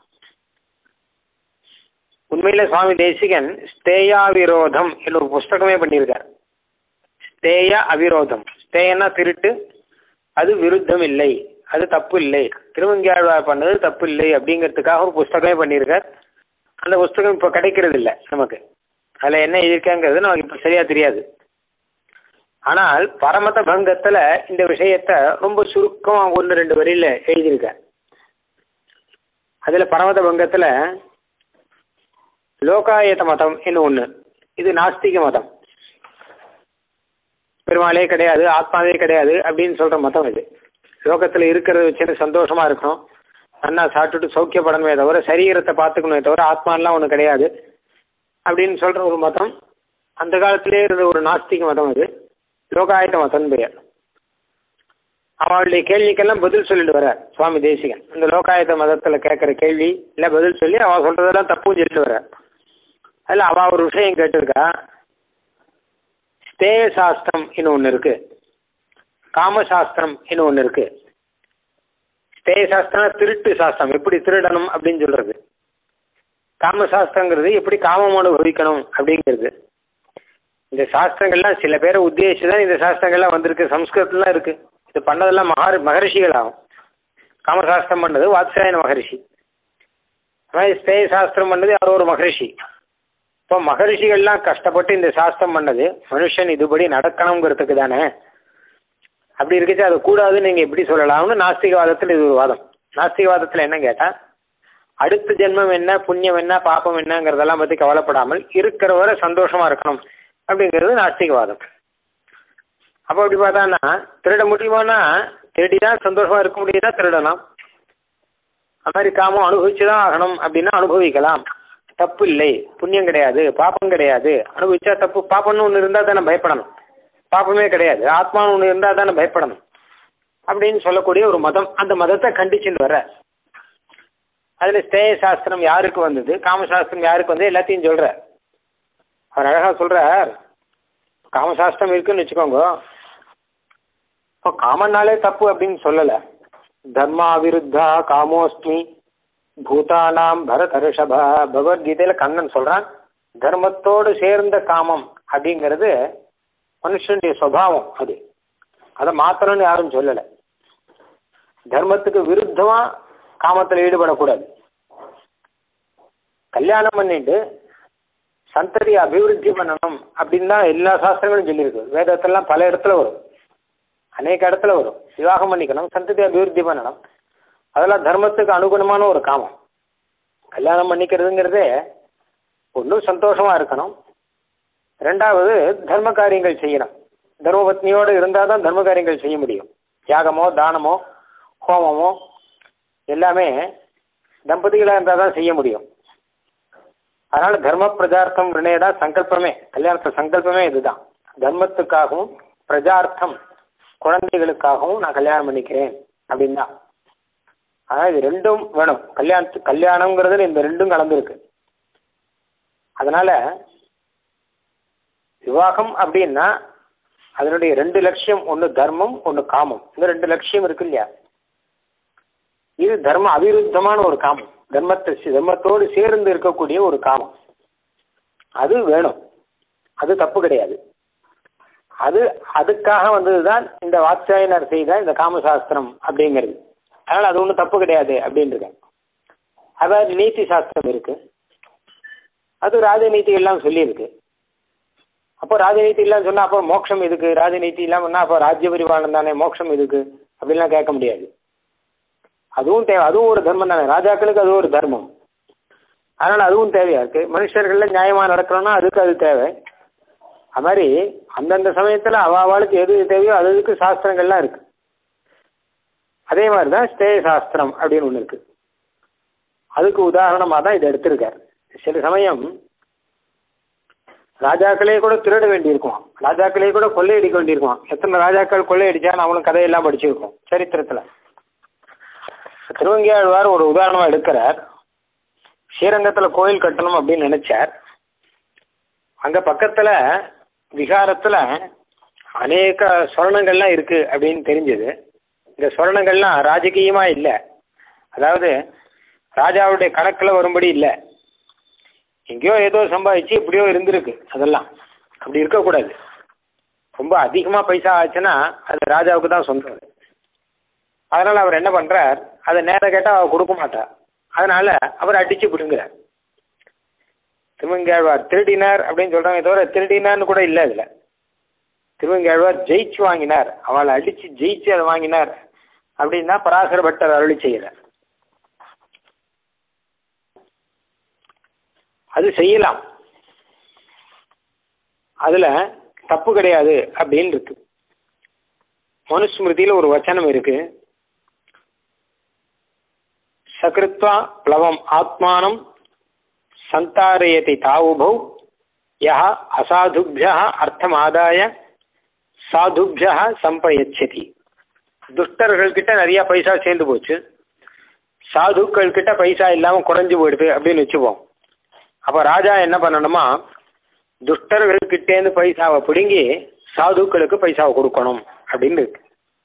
உண்மையில சுவாமி தேசிகன் ஸ்தேயா விரோதம் என்ற ஒரு புஸ்தகமே பண்ணியிருக்கார் ஸ்தேய அவிரோதம் ஸ்தேயன்னா திருட்டு அது விருத்தம் இல்லை அது தப்பு இல்லை திருவங்கியாழ்வார் பண்ணது தப்பு இல்லை அப்படிங்கிறதுக்காக ஒரு புஸ்தகமே பண்ணியிருக்கார் அந்த புஸ்தகம் இப்போ கிடைக்கிறது இல்லை நமக்கு அதில் என்ன எழுதியிருக்காங்கிறது நமக்கு இப்போ சரியாக தெரியாது ஆனால் பரமத பங்கத்தில் இந்த விஷயத்த ரொம்ப சுருக்கமாக ஒன்று ரெண்டு வரியில் எழுதியிருக்கார் அதில் பரமத பங்கத்தில் லோகாயத மதம் என்ன ஒன்று இது நாஸ்திக மதம் பெருமாளே கிடையாது ஆத்மாவே கிடையாது அப்படின்னு சொல்கிற மதம் இது லோகத்தில் இருக்கிறத வச்சுன்னு சந்தோஷமாக இருக்கணும் நல்லா சாப்பிட்டுட்டு சௌக்கியப்படணுமே தவிர சரீரத்தை பார்த்துக்கணுமே தவிர ஆத்மாலாம் ஒன்று கிடையாது அப்படின்னு சொல்கிற ஒரு மதம் அந்த காலத்திலே இருந்த ஒரு நாஸ்திக மதம் அது லோகாயத்த மதம் பெயர் அவளுடைய கேள்விக்கெல்லாம் பதில் சொல்லிட்டு வர சுவாமி தேசிகன் இந்த லோகாயத்த மதத்தில் கேட்குற கேள்வி இல்லை பதில் சொல்லி அவள் சொல்கிறதெல்லாம் தப்புன்னு சொல்லிட்டு வர அதில் அவள் ஒரு விஷயம் கேட்டிருக்கா ஸ்தேய சாஸ்திரம் இன்னும் ஒன்று இருக்கு காமசாஸ்திரம் இன்னும் ஒன்று இருக்கு ஸ்தேய சாஸ்திரம் திருட்டு சாஸ்திரம் எப்படி திருடணும் அப்படின்னு சொல்றது காமசாஸ்திரங்கிறது எப்படி காமம் அனுபவிக்கணும் அப்படிங்கிறது இந்த சாஸ்திரங்கள்லாம் சில பேரை உத்தேசிச்சு தான் இந்த சாஸ்திரங்கள்லாம் வந்திருக்கு சம்ஸ்கிருதத்துலாம் இருக்கு இது பண்ணதெல்லாம் மகர் மகரிஷிகள் ஆகும் காமசாஸ்திரம் பண்ணது வாத்சாயன மகரிஷி அதாவது ஸ்தேய சாஸ்திரம் பண்ணது யாரோ ஒரு மகரிஷி இப்போ மகரிஷிகள்லாம் கஷ்டப்பட்டு இந்த சாஸ்திரம் பண்ணது மனுஷன் இதுபடி நடக்கணுங்கிறதுக்கு தானே அப்படி இருக்குச்சு அது கூடாதுன்னு நீங்கள் எப்படி சொல்லலாம்னு நாஸ்திகவாதத்தில் இது ஒரு வாதம் நாஸ்திகவாதத்தில் என்ன கேட்டால் அடுத்த ஜென்மம் என்ன புண்ணியம் என்ன பாப்பம் என்னங்கிறதெல்லாம் பற்றி கவலைப்படாமல் இருக்கிற வரை சந்தோஷமாக இருக்கணும் அப்படிங்கிறது நாஸ்திகவாதம் அப்போ அப்படி பார்த்தான்னா திருட முடியுமானா திருடி தான் சந்தோஷமாக இருக்க முடியுதா திருடலாம் அது மாதிரி காமம் அனுபவிச்சு தான் ஆகணும் அப்படின்னா அனுபவிக்கலாம் தப்பு இல்லை புண்ணியம் கிடையாது பாப்பம் கிடையாது அனுபவிச்சா தப்பு பாப்பம்னு ஒன்று இருந்தால் தானே பயப்படணும் பாப்பமே கிடையாது ஆத்மான்னு ஒன்று இருந்தால் தானே பயப்படணும் அப்படின்னு சொல்லக்கூடிய ஒரு மதம் அந்த மதத்தை கண்டிச்சுட்டு வர அதில் ஸ்தேய சாஸ்திரம் யாருக்கு வந்தது காமசாஸ்திரம் யாருக்கு வந்து எல்லாத்தையும் சொல்கிற அவர் அழகாக சொல்கிறார் காமசாஸ்திரம் இருக்குன்னு வச்சுக்கோங்க இப்போ காமன்னாலே தப்பு அப்படின்னு சொல்லலை தர்மா விருத்தா காமோஸ்மி பூதானாம் பரத ரிஷபா பகவத்கீதையில கண்ணன் சொல்றான் தர்மத்தோடு சேர்ந்த காமம் அப்படிங்கிறது மனுஷனுடைய சுவாவம் அது அதை மாத்தணும்னு யாரும் சொல்லலை தர்மத்துக்கு விருத்தமா காமத்தில் ஈடுபடக்கூடாது கல்யாணம் பண்ணிட்டு சந்ததி அபிவிருத்தி பண்ணணும் அப்படின்னு தான் எல்லா சாஸ்திரங்களும் சொல்லியிருக்கு வேதத்திலாம் பல இடத்துல வரும் அநேக இடத்துல வரும் விவாகம் பண்ணிக்கணும் சந்ததி அபிவிருத்தி பண்ணணும் அதெல்லாம் தர்மத்துக்கு அனுகுணமான ஒரு காமம் கல்யாணம் பண்ணிக்கிறதுங்கிறதே ஒன்றும் சந்தோஷமா இருக்கணும் ரெண்டாவது தர்ம காரியங்கள் செய்யணும் தர்மபத்னியோடு இருந்தால் தான் தர்ம காரியங்கள் செய்ய முடியும் தியாகமோ தானமோ ஹோமமோ எல்லாமே தம்பதிகளாக இருந்தால் தான் செய்ய முடியும் அதனால தர்ம பிரஜார்த்தம் வினயடா சங்கல்பமே கல்யாணத்து சங்கல்பமே இதுதான் தர்மத்துக்காகவும் பிரஜார்த்தம் குழந்தைகளுக்காகவும் நான் கல்யாணம் பண்ணிக்கிறேன் அப்படின்னு தான் ஆனால் இது ரெண்டும் வேணும் கல்யாணத்து கல்யாணங்கிறதுல இந்த ரெண்டும் கலந்துருக்கு அதனால விவாகம் அப்படின்னா அதனுடைய ரெண்டு லட்சியம் ஒன்று தர்மம் ஒன்று காமம் இந்த ரெண்டு லட்சியம் இருக்கு இல்லையா இது தர்ம அவிருத்தமான ஒரு காமம் தர்மத்தை தர்மத்தோடு சேர்ந்து இருக்கக்கூடிய ஒரு காமம் அது வேணும் அது தப்பு கிடையாது அது அதுக்காக வந்ததுதான் இந்த வாத்சாயனர் செய்த இந்த காமசாஸ்திரம் அப்படிங்கிறது அதனால அது ஒன்றும் தப்பு கிடையாது அப்படின்றது அதாவது நீதி சாஸ்திரம் இருக்கு அது ராஜநீதி எல்லாம் சொல்லியிருக்கு அப்போ ராஜநீதி எல்லாம் சொன்னா அப்போ மோட்சம் எதுக்கு ராஜநீதி எல்லாம் பண்ணா அப்போ ராஜ்ய பரிபாலனம் தானே மோட்சம் எதுக்கு அப்படின்லாம் கேட்க முடியாது அதுவும் தேவை அதுவும் ஒரு தர்மம் தானே ராஜாக்களுக்கு அது ஒரு தர்மம் அதனால அதுவும் தேவையா இருக்கு மனுஷர்கள்ல நியாயமா நடக்கணும்னா அதுக்கு அது தேவை அது மாதிரி அந்தந்த சமயத்துல அவாவாளுக்கு எது தேவையோ அது அதுக்கு சாஸ்திரங்கள்லாம் இருக்கு அதே மாதிரி தான் ஸ்தே சாஸ்திரம் அப்படின்னு ஒன்று இருக்கு அதுக்கு உதாரணமாக தான் இதை எடுத்திருக்கார் சில சமயம் ராஜாக்களே கூட திருட வேண்டியிருக்கும் ராஜாக்களே கூட கொள்ளையடிக்க வேண்டியிருக்கும் எத்தனை ராஜாக்கள் கொள்ளையடிச்சா நம்மளும் கதையெல்லாம் படிச்சிருக்கோம் சரித்திரத்தில் திருவங்கியாழ்வார் ஒரு உதாரணமாக எடுக்கிறார் ஸ்ரீரங்கத்தில் கோயில் கட்டணும் அப்படின்னு நினைச்சார் அங்கே பக்கத்தில் விகாரத்தில் அநேக சொர்ணங்கள்லாம் இருக்கு அப்படின்னு தெரிஞ்சது இந்த சொர்ணங்கள்லாம் ராஜகீயமாக இல்லை அதாவது ராஜாவுடைய கணக்கில் வரும்படி இல்லை எங்கேயோ ஏதோ சம்பாதிச்சு எப்படியோ இருந்திருக்கு அதெல்லாம் அப்படி இருக்கக்கூடாது ரொம்ப அதிகமாக பைசா ஆச்சுன்னா அது ராஜாவுக்கு தான் சொந்தம் அதனால் அவர் என்ன பண்ணுறார் அதை நேரம் கேட்டால் அவர் கொடுக்க மாட்டார் அதனால் அவர் அடித்து பிடுங்குறார் திருவங்கேழ்வார் திருடினார் அப்படின்னு சொல்கிறாங்க தவிர திருடினார்னு கூட இல்லை அதில் திருவங்கேழ்வார் ஜெயிச்சு வாங்கினார் அவளை அடித்து ஜெயிச்சு அதை வாங்கினார் அப்படின்னா பராசர பட்டர் அருளி செய்கிறார் அது செய்யலாம் அதுல தப்பு கிடையாது அப்படின்னு இருக்கு மனுஸ்மிருதியில ஒரு வச்சனம் இருக்கு சகிருத்வா பிளவம் ஆத்மானம் சந்தாரயதி தாவுபௌ யா அசாதுபியா அர்த்தம் ஆதாய சாதுபியா சம்பயச்சதி துஷ்டர்கள் கிட்ட நிறைய பைசா சேர்ந்து போச்சு சாதுக்கள் கிட்ட பைசா இல்லாம குறைஞ்சு போயிடுது அப்படின்னு வச்சுப்போம் அப்ப ராஜா என்ன பண்ணணுமா துஷ்டர்கள் கிட்டேருந்து பைசாவை பிடுங்கி சாதுக்களுக்கு பைசாவை கொடுக்கணும் அப்படின்னு இருக்கு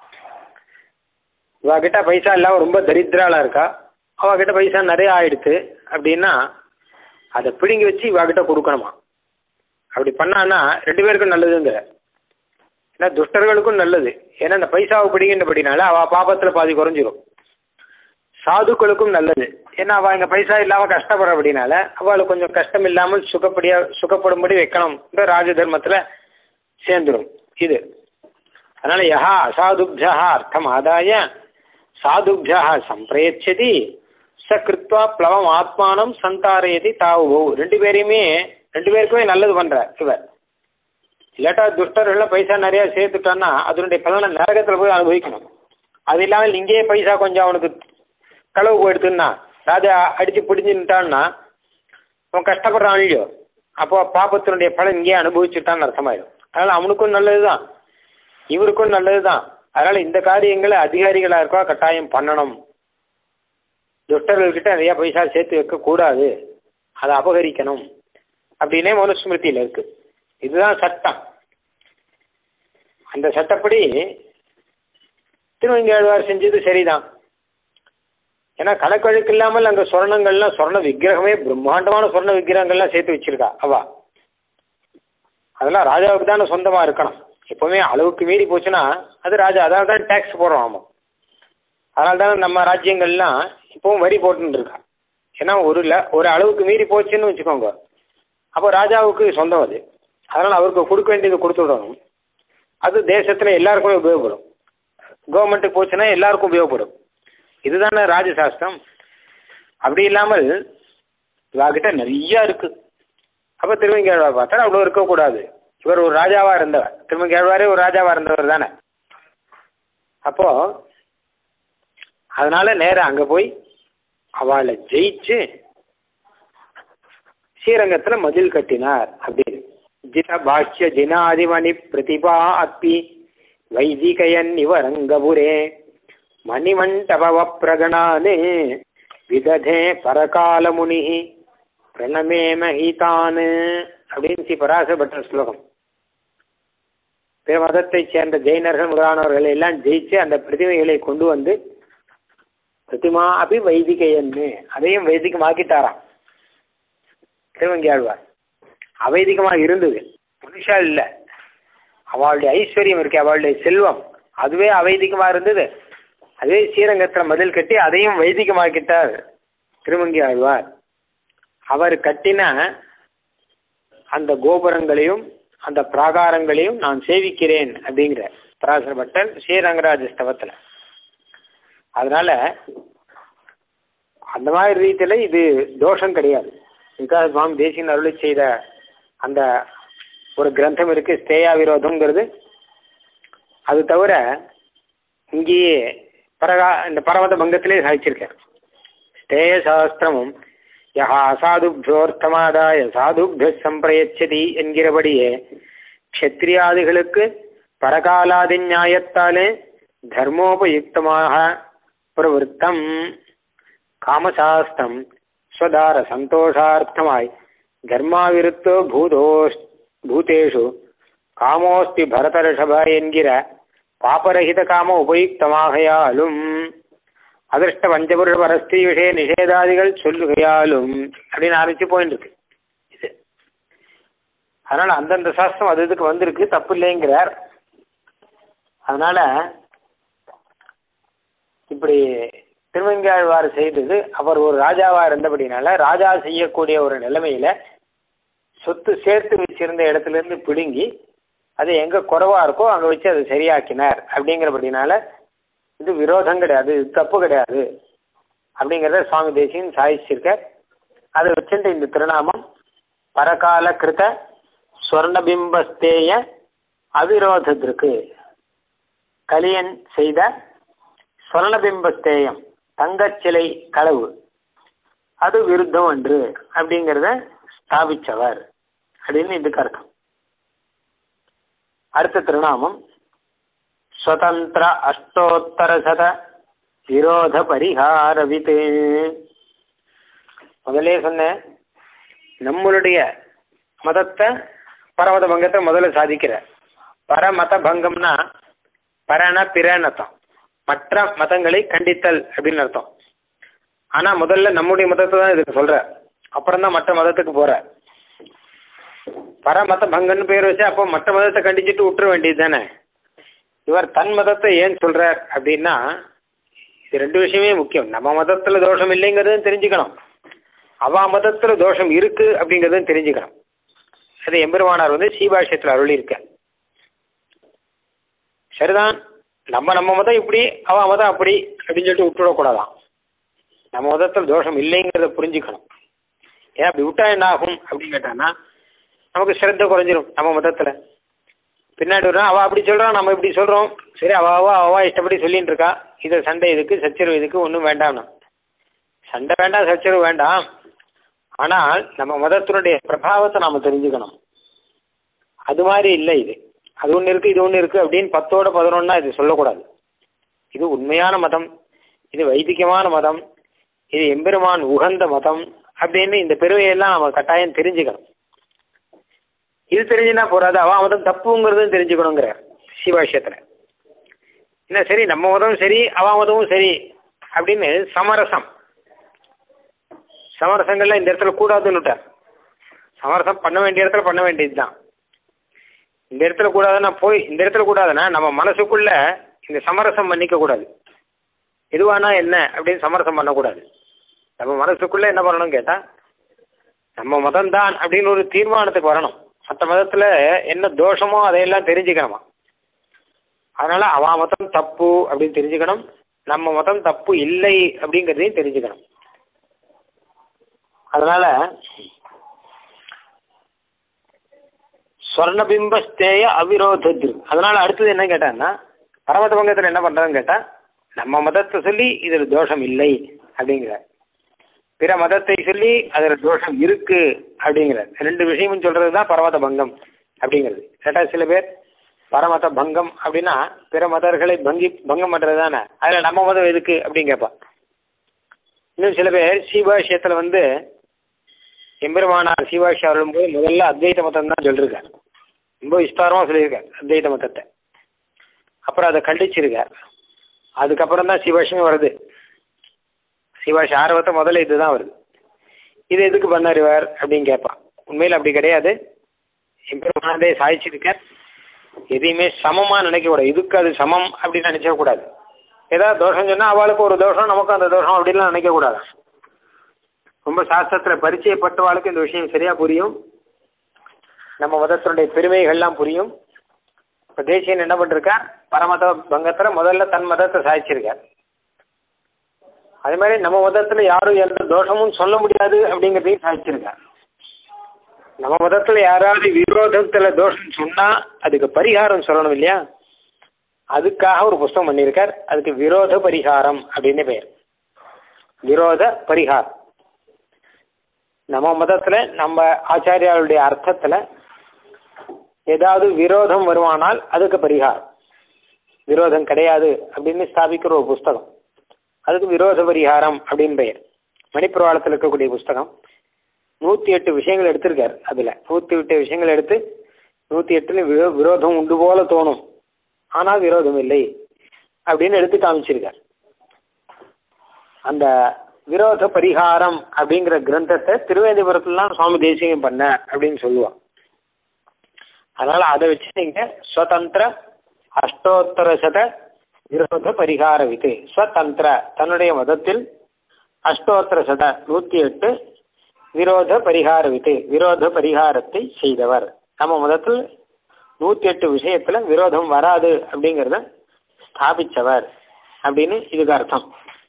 இவகிட்ட பைசா இல்லாம ரொம்ப தரித்திராளா இருக்கா அவகிட்ட பைசா நிறைய ஆயிடுத்து அப்படின்னா அதை பிடுங்கி வச்சு இவகிட்ட கொடுக்கணுமா அப்படி பண்ணான்னா ரெண்டு பேருக்கும் நல்லதுங்கிற ஏன்னா துஷ்டர்களுக்கும் நல்லது ஏன்னா இந்த பைசாவை பிடிங்கின்றபடினால அவ பாபத்துல பாதி குறைஞ்சிரும் சாதுக்களுக்கும் நல்லது ஏன்னா அவள் இங்கே பைசா இல்லாமல் கஷ்டப்படுற அப்படின்னால அவளுக்கு கொஞ்சம் கஷ்டம் இல்லாமல் சுகப்படியா சுகப்படும்படி வைக்கணும் இந்த ராஜ தர்மத்தில் சேர்ந்துடும் இது அதனால யஹா அசாதுபியா அர்த்தம் ஆதாய சாதுபியா சம்பிரயச்சதி ச கிருத்வா பிளவம் ஆத்மானம் சந்தாரயதி தாவு ரெண்டு பேரையுமே ரெண்டு பேருக்குமே நல்லது பண்றார் இவர் இல்லாட்டா துஷ்டர்கள் பைசா நிறைய சேர்த்துட்டான்னா அதனுடைய பலனை நரகத்தில் போய் அனுபவிக்கணும் அது இல்லாமல் இங்கேயே பைசா கொஞ்சம் அவனுக்கு களவு போயிடுத்துன்னா ராஜா அடித்து பிடிஞ்சுட்டான்னா அவன் கஷ்டப்படுறான் இல்லையோ அப்போ பாப்பத்தினுடைய பலன் இங்கேயே அனுபவிச்சுட்டான்னு அர்த்தமாயிடும் அதனால் அவனுக்கும் நல்லது தான் இவருக்கும் நல்லது தான் அதனால் இந்த காரியங்களை அதிகாரிகளாக இருக்கா கட்டாயம் பண்ணணும் துஷ்டர்கள்கிட்ட நிறைய பைசா சேர்த்து வைக்கக்கூடாது அதை அபகரிக்கணும் அப்படின்னே மனுஸ்மிருதியில் இருக்கு இதுதான் சட்டம் அந்த சட்டப்படி திருவங்கியாழ்வார் செஞ்சது சரிதான் ஏன்னா கணக்கழுக்கு இல்லாமல் அங்கே சொர்ணங்கள்லாம் சொர்ண விக்கிரகமே பிரம்மாண்டமான சொர்ண விக்கிரகங்கள்லாம் சேர்த்து வச்சிருக்கா அவா அதெல்லாம் ராஜாவுக்கு தானே சொந்தமாக இருக்கணும் எப்போவுமே அளவுக்கு மீறி போச்சுன்னா அது ராஜா அதனால தான் டேக்ஸ் போடுறோம் ஆமாம் அதனால தான் நம்ம ராஜ்யங்கள்லாம் இப்போவும் வரி போட்டுன்னு இருக்கா ஏன்னா ஒரு ல ஒரு அளவுக்கு மீறி போச்சுன்னு வச்சுக்கோங்க அப்போ ராஜாவுக்கு சொந்தம் அது அதனால் அவருக்கு கொடுக்க வேண்டியது கொடுத்து விடணும் அது தேசத்தில் எல்லாருக்குமே உபயோகப்படும் கவர்மெண்ட்டுக்கு போச்சுன்னா எல்லாருக்கும் உபயோகப்படும் இதுதானே ராஜசாஸ்திரம் அப்படி இல்லாமல் இவாகிட்ட நிறைய இருக்கு அப்போ திருவங்கேழ்வார் பார்த்தா அவ்வளோ இருக்கக்கூடாது இவர் ஒரு ராஜாவா இருந்தவர் திருமங்கேழ்வாரே ஒரு ராஜாவா இருந்தவர் தானே அப்போ அதனால நேரம் அங்க போய் அவளை ஜெயிச்சு ஸ்ரீரங்கத்துல மதில் கட்டினார் அப்படின்னு ஜித பாஷ்ய ஜினாதிமணி பிரதிபா அப்பி வைதிகயன் இவரங்கபுரே மணிமண்டபவ பிரகணானே விததே பரகால முனி பிரணமே மகிதான் அப்படின்னு ஸ்ரீ பராசபட்டர் ஸ்லோகம் பிற மதத்தை சேர்ந்த ஜெயினர்கள் முதலானவர்களை எல்லாம் ஜெயிச்சு அந்த பிரதிமைகளை கொண்டு வந்து பிரதிமா அபி வைதிகையன்னு அதையும் வைதிகமாக்கிட்டாராம் திருவங்கியாழ்வார் அவைதிகமாக இருந்தது மனுஷா இல்லை அவளுடைய ஐஸ்வர்யம் இருக்கு அவளுடைய செல்வம் அதுவே அவைதிகமாக இருந்தது அதே ஸ்ரீரங்கத்தில் மதில் கட்டி அதையும் வைதிகமாக்கிட்டார் திருமங்கி ஆழ்வார் அவர் கட்டின அந்த கோபுரங்களையும் அந்த பிராகாரங்களையும் நான் சேவிக்கிறேன் அப்படிங்கிற பராசர பட்டர் ஸ்ரீரங்கராஜ ஸ்தவத்தில் அதனால அந்த மாதிரி ரீதியில் இது தோஷம் கிடையாது விகாஸ் சுவாமி தேசியன் அருளி செய்த அந்த ஒரு கிரந்தம் இருக்கு ஸ்தேயா விரோதம்ங்கிறது அது தவிர இங்கேயே பரகா இந்த பரமத பங்கத்திலே சாதிச்சிருக்கேன் ஸ்தேய சாஸ்திரமும் யஹா சாதுபியோர்த்தமாதாய சாதுபிய சம்பிரயச்சதி என்கிறபடியே க்ஷத்ரியாதிகளுக்கு பரகாலாதி நியாயத்தாலே தர்மோபயுக்தமாக பிரவருத்தம் காமசாஸ்திரம் ஸ்வதார சந்தோஷார்த்தமாய் தர்மாவிருத்தோ பூதோஸ் பூதேஷு காமோஸ்தி பரதரிஷப என்கிற பாபரகித காம உபயுக்தமாகையாலும் அதிர்ஷ்ட பஞ்சபுருஷ பரஸ்திரி விஷய நிஷேதாதிகள் சொல்லுகையாலும் அப்படின்னு ஆரம்பிச்சு போயிட்டு இருக்கு இது அதனால அந்தந்த சாஸ்திரம் அது இதுக்கு வந்திருக்கு தப்பு இல்லைங்கிறார் அதனால இப்படி திருவங்காழ்வார் செய்தது அவர் ஒரு ராஜாவா இருந்தபடினால ராஜா செய்யக்கூடிய ஒரு நிலைமையில சொத்து சேர்த்து வச்சிருந்த இடத்துல இருந்து பிடுங்கி அது எங்க குறைவா இருக்கோ அங்க வச்சு அதை சரியாக்கினார் அப்படிங்கிறபடினால இது விரோதம் கிடையாது இது தப்பு கிடையாது அப்படிங்கிறத சுவாமி தேசியன் சாதிச்சிருக்கார் அதை வச்சுட்டு இந்த திருநாமம் பரகால கிருத ஸ்வர்ணபிம்பஸ்தேய அவிரோதத்திற்கு கலியன் செய்த ஸ்வர்ணபிம்பஸ்தேயம் தங்கச்சிலை களவு அது விருத்தம் என்று அப்படிங்கிறத ஸ்தாபிச்சவர் அப்படின்னு இதுக்கு அர்த்தம் அடுத்த திருநாமம் ஸ்வதந்திர அஷ்டோத்தர சத விரோத பரிகாரவித் முதலே சொன்னேன் நம்மளுடைய மதத்தை பரமத பங்கத்தை முதல்ல சாதிக்கிற பரமத பங்கம்னா பரண பிறனத்தம் மற்ற மதங்களை கண்டித்தல் அப்படின்னு அர்த்தம் ஆனா முதல்ல நம்முடைய மதத்தை தான் இதுக்கு சொல்ற அப்புறம் தான் மற்ற மதத்துக்கு போற பரமத பங்கன்னு பேர் வச்சு அப்போ மற்ற மதத்தை கண்டிச்சுட்டு விட்டுற வேண்டியது தானே இவர் தன் மதத்தை ஏன் சொல்றார் அப்படின்னா இது ரெண்டு விஷயமே முக்கியம் நம்ம மதத்துல தோஷம் இல்லைங்கிறதும் தெரிஞ்சுக்கணும் அவ மதத்துல தோஷம் இருக்கு அப்படிங்கிறதும் தெரிஞ்சுக்கணும் அது எம்பெருமானார் வந்து சீபாஷ்யத்தில் அருளி இருக்க சரிதான் நம்ம நம்ம மதம் இப்படி அவ மதம் அப்படி அப்படின்னு சொல்லிட்டு விட்டுவிடக்கூடாதான் நம்ம மதத்தில் தோஷம் இல்லைங்கிறத புரிஞ்சுக்கணும் ஏன் அப்படி விட்டா என்ன ஆகும் அப்படின்னு கேட்டான்னா நமக்கு சிரத்த குறைஞ்சிரும் நம்ம மதத்தில் பின்னாடி வரும் அவள் அப்படி சொல்கிறான் நம்ம இப்படி சொல்கிறோம் சரி அவ அவ அவ இஷ்டப்படி சொல்லின்னு இருக்கா இது சண்டை இதுக்கு சச்சரவு இதுக்கு ஒன்றும் வேண்டாம்னா சண்டை வேண்டாம் சச்சரவு வேண்டாம் ஆனால் நம்ம மதத்தினுடைய பிரபாவத்தை நாம் தெரிஞ்சுக்கணும் அது மாதிரி இல்லை இது அது ஒன்று இருக்குது இது ஒன்று இருக்குது அப்படின்னு பத்தோட பதினொன்னா இது சொல்லக்கூடாது இது உண்மையான மதம் இது வைதிகமான மதம் இது எம்பெருமான் உகந்த மதம் அப்படின்னு இந்த பெருமையெல்லாம் நம்ம கட்டாயம் தெரிஞ்சுக்கணும் இது தெரிஞ்சுனா போறாது அவன் மதம் தப்புங்கிறதும் தெரிஞ்சுக்கணுங்கிற சிவாஷ்யத்தில் என்ன சரி நம்ம மதமும் சரி அவன் மதமும் சரி அப்படின்னு சமரசம் சமரசங்கள்லாம் இந்த இடத்துல கூடாதுன்னுட்டார் சமரசம் பண்ண வேண்டிய இடத்துல பண்ண வேண்டியது தான் இந்த இடத்துல கூடாதுன்னா போய் இந்த இடத்துல கூடாதுன்னா நம்ம மனசுக்குள்ள இந்த சமரசம் பண்ணிக்க கூடாது எதுவானா என்ன அப்படின்னு சமரசம் பண்ணக்கூடாது நம்ம மனசுக்குள்ள என்ன பண்ணணும் கேட்டால் நம்ம மதம் தான் அப்படின்னு ஒரு தீர்மானத்துக்கு வரணும் மற்ற மதத்தில் என்ன தோஷமோ அதையெல்லாம் தெரிஞ்சுக்கணுமா அதனால அவ மதம் தப்பு அப்படின்னு தெரிஞ்சுக்கணும் நம்ம மதம் தப்பு இல்லை அப்படிங்கிறதையும் தெரிஞ்சுக்கணும் அதனால ஸ்வர்ணபிம்பஸ்தேய அவிரோதத்து அதனால அடுத்தது என்ன கேட்டான்னா பரமத பங்கத்தில் என்ன பண்றதுன்னு கேட்டா நம்ம மதத்தை சொல்லி இதில் தோஷம் இல்லை அப்படிங்கிறார் பிற மதத்தை சொல்லி அதில் தோஷம் இருக்கு அப்படிங்கிறார் ரெண்டு விஷயமும் சொல்றது தான் பரமத பங்கம் அப்படிங்கிறது கேட்டா சில பேர் பரமத பங்கம் அப்படின்னா பிற மதர்களை பங்கி பங்கம் பண்றது தானே அதில் நம்ம மதம் எதுக்கு அப்படின்னு கேட்பா இன்னும் சில பேர் சீபாஷ்யத்தில் வந்து எம்பெருமானார் சீபாஷி அருளும்போது முதல்ல அத்வைத மதம் தான் சொல்லியிருக்கார் ரொம்ப விஸ்தாரமாக சொல்லியிருக்கார் அத்வைத மதத்தை அப்புறம் அதை கண்டிச்சிருக்கார் அதுக்கப்புறம் தான் சிவாஷியும் வருது சிவாஷி ஆர்வத்தை முதல்ல இதுதான் வருது இது எதுக்கு பண்ணார் இவர் அப்படின்னு கேட்பான் உண்மையில் அப்படி கிடையாது எம்பெருமானதே சாதிச்சிருக்கார் எதையுமே சமமாக நினைக்கக்கூடாது இதுக்கு அது சமம் அப்படின்னு நினைச்சக்கூடாது ஏதாவது தோஷம் சொன்னால் அவளுக்கு ஒரு தோஷம் நமக்கும் அந்த தோஷம் அப்படின்லாம் நினைக்கக்கூடாது ரொம்ப சாஸ்திரத்தில் பரிச்சயப்பட்டவாளுக்கு இந்த விஷயம் சரியா புரியும் நம்ம மதத்தினுடைய பெருமைகள்லாம் புரியும் இப்போ தேசியன் என்ன பண்ணிருக்கார் பரமத பங்கத்தில் முதல்ல தன் மதத்தை சாதிச்சிருக்கார் அதே மாதிரி நம்ம மதத்தில் யாரும் எந்த தோஷமும் சொல்ல முடியாது அப்படிங்கிறதையும் சாதிச்சிருக்கார் நம்ம மதத்தில் யாராவது விரோதத்தில் தோஷம் சொன்னால் அதுக்கு பரிகாரம் சொல்லணும் இல்லையா அதுக்காக ஒரு புஸ்தகம் பண்ணியிருக்கார் அதுக்கு விரோத பரிகாரம் அப்படின்னு பெயர் விரோத பரிகாரம் நம்ம மதத்தில் நம்ம ஆச்சாரியாளுடைய அர்த்தத்தில் ஏதாவது விரோதம் வருமானால் அதுக்கு பரிகாரம் விரோதம் கிடையாது அப்படின்னு ஸ்தாபிக்கிற ஒரு புஸ்தகம் அதுக்கு விரோத பரிகாரம் அப்படின்னு பெயர் மணிப்புரவாளத்தில் இருக்கக்கூடிய புஸ்தகம் நூற்றி எட்டு விஷயங்கள் எடுத்திருக்கார் அதில் நூற்றி எட்டு விஷயங்கள் எடுத்து நூற்றி எட்டுல விரோ விரோதம் உண்டு போல தோணும் ஆனால் விரோதம் இல்லை அப்படின்னு எடுத்து காமிச்சிருக்கார் அந்த விரோத பரிகாரம் அப்படிங்கிற கிரந்தத்தை திருவேந்திபுரத்துலாம் சுவாமி தேசியம் பண்ண அப்படின்னு சொல்லுவான் அதனால அதை வச்சு நீங்க ஸ்வதந்திர அஷ்டோத்தர சத விரோத பரிகார விது ஸ்வதந்திர தன்னுடைய மதத்தில் அஷ்டோத்தர சத நூத்தி எட்டு விரோத பரிகார விது விரோத பரிகாரத்தை செய்தவர் நம்ம மதத்தில் நூத்தி எட்டு விஷயத்துல விரோதம் வராது அப்படிங்கிறத ஸ்தாபிச்சவர் அப்படின்னு இதுக்கு அர்த்தம்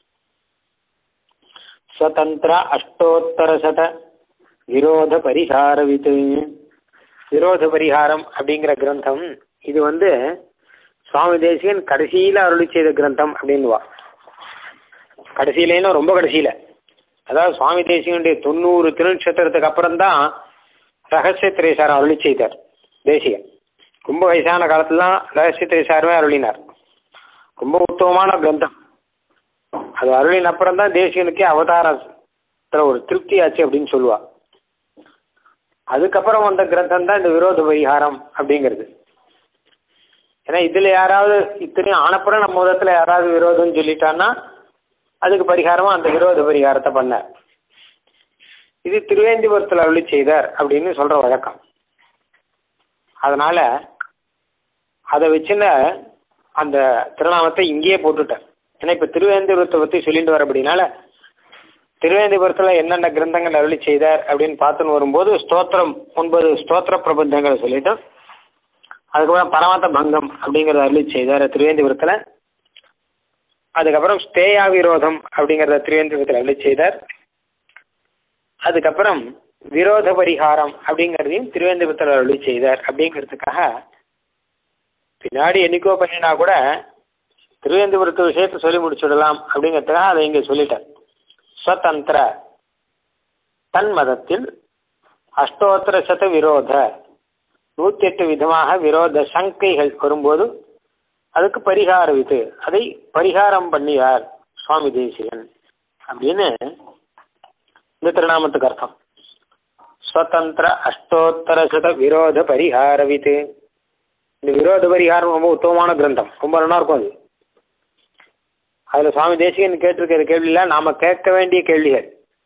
ஸ்வதந்திர அஷ்டோத்தர சத விரோத பரிகாரவித் விரோத பரிகாரம் அப்படிங்கிற கிரந்தம் இது வந்து சுவாமி தேசிகன் கடைசியில் அருளி செய்த கிரந்தம் அப்படின்வா கடைசியிலேன்னு ரொம்ப கடைசியில் அதாவது சுவாமி தேசிகனுடைய தொண்ணூறு திருநட்சத்திரத்துக்கு அப்புறம் தான் ரகசிய திரைசாரம் அருளி செய்தார் தேசிகன் ரொம்ப வயசான காலத்துல தான் ரகசிய திரைசாரமே அருளினார் ரொம்ப உத்தமமான கிரந்தம் அது அருளின் அப்புறம் தான் தேசிகனுக்கே அவதாரத்தில் ஒரு திருப்தி ஆச்சு அப்படின்னு சொல்லுவா அதுக்கப்புறம் வந்த கிரந்தம் தான் இந்த விரோத பரிகாரம் அப்படிங்கிறது ஏன்னா இதில் யாராவது இத்தனையும் ஆனப்புறம் நம்ம மதத்தில் யாராவது விரோதம்னு சொல்லிட்டான்னா அதுக்கு பரிகாரமாக அந்த விரோத பரிகாரத்தை பண்ணார் இது திருவேந்திபுரத்தில் அருளி செய்தார் அப்படின்னு சொல்கிற வழக்கம் அதனால் அதை வச்சுன அந்த திருநாமத்தை இங்கேயே போட்டுட்டார் ஏன்னா இப்போ திருவேந்திபுரத்தை பற்றி சொல்லிட்டு வர அப்படின்னால திருவேந்திபுரத்தில் என்னென்ன கிரந்தங்கள் அருளி செய்தார் அப்படின்னு பார்த்துன்னு வரும்போது ஸ்தோத்திரம் ஒன்பது ஸ்தோத்திர பிரபந்தங்களை சொல்லிட்டு அதுக்கப்புறம் பரமத பங்கம் அப்படிங்கிறத அருளி செய்தார் திருவேந்திபுரத்தில் அதுக்கப்புறம் ஸ்தேயா விரோதம் அப்படிங்கிறத திருவேந்திபுரத்தில் அருளி செய்தார் அதுக்கப்புறம் விரோத பரிகாரம் அப்படிங்கிறதையும் திருவேந்திபுரத்தில் அருளி செய்தார் அப்படிங்கிறதுக்காக பின்னாடி என்னைக்கோ பண்ணினா கூட திருவேந்திபுரத்து விஷயத்தை சொல்லி முடிச்சுடலாம் அப்படிங்கிறதுக்காக அதை இங்கே சொல்லிட்டார் ஸ்வதந்திர தன் மதத்தில் அஷ்டோத்தர சத விரோத நூத்தி எட்டு விதமாக விரோத சங்கைகள் வரும்போது அதுக்கு பரிகார விது அதை பரிகாரம் பண்ணியார் சுவாமி தேசிகன் அப்படின்னு இந்த திருநாமத்துக்கு அர்த்தம் ஸ்வதந்திர அஷ்டோத்தர சத விரோத பரிகார விது இந்த விரோத பரிகாரம் ரொம்ப உத்தமமான கிரந்தம் ரொம்ப நல்லா இருக்கும் அது அதில் சுவாமி தேசிகன் கேட்டிருக்கிற கேள்வியெல்லாம் நாம கேட்க வேண்டிய கேள்விகள்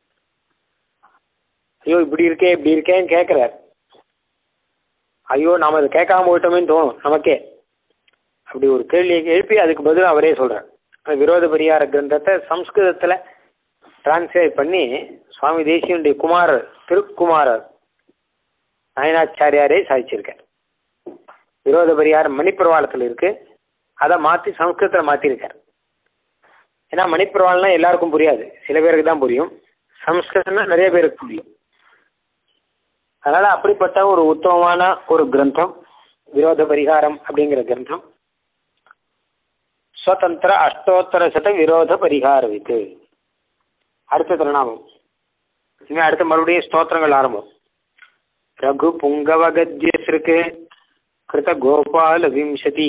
ஐயோ இப்படி இருக்கே இப்படி இருக்கேன்னு கேட்குறார் ஐயோ நாம அதை கேட்காம போயிட்டோமேன்னு தோணும் நமக்கே அப்படி ஒரு கேள்வியை எழுப்பி அதுக்கு பதில் அவரே சொல்றார் அந்த விரோத பரிகார கிரந்தத்தை சம்ஸ்கிருதத்தில் டிரான்ஸ்லேட் பண்ணி சுவாமி தேசியனுடைய குமாரர் திருக்குமாரர் நயனாச்சாரியாரே சாதிச்சிருக்கார் விரோத பரிகாரம் மணிப்பிரவாளத்தில் இருக்கு அதை மாற்றி சம்ஸ்கிருதத்தில் மாற்றிருக்கார் ஏன்னா மணிப்பிரவாளம்னா எல்லாருக்கும் புரியாது சில பேருக்கு தான் புரியும் சம்ஸ்கிருதம்னா நிறைய பேருக்கு புரியும் அதனால அப்படிப்பட்ட ஒரு உத்தமமான ஒரு கிரந்தம் விரோத பரிகாரம் அப்படிங்கிற கிரந்தம் ஸ்வதந்திர அஷ்டோத்தர சத விரோத பரிகார வித்து அடுத்த திருநாமம் இனிமே அடுத்த மறுபடியும் ஸ்தோத்திரங்கள் ஆரம்பம் ரகு புங்கவ கத்யஸ் இருக்கு கிருத கோபால விம்சதி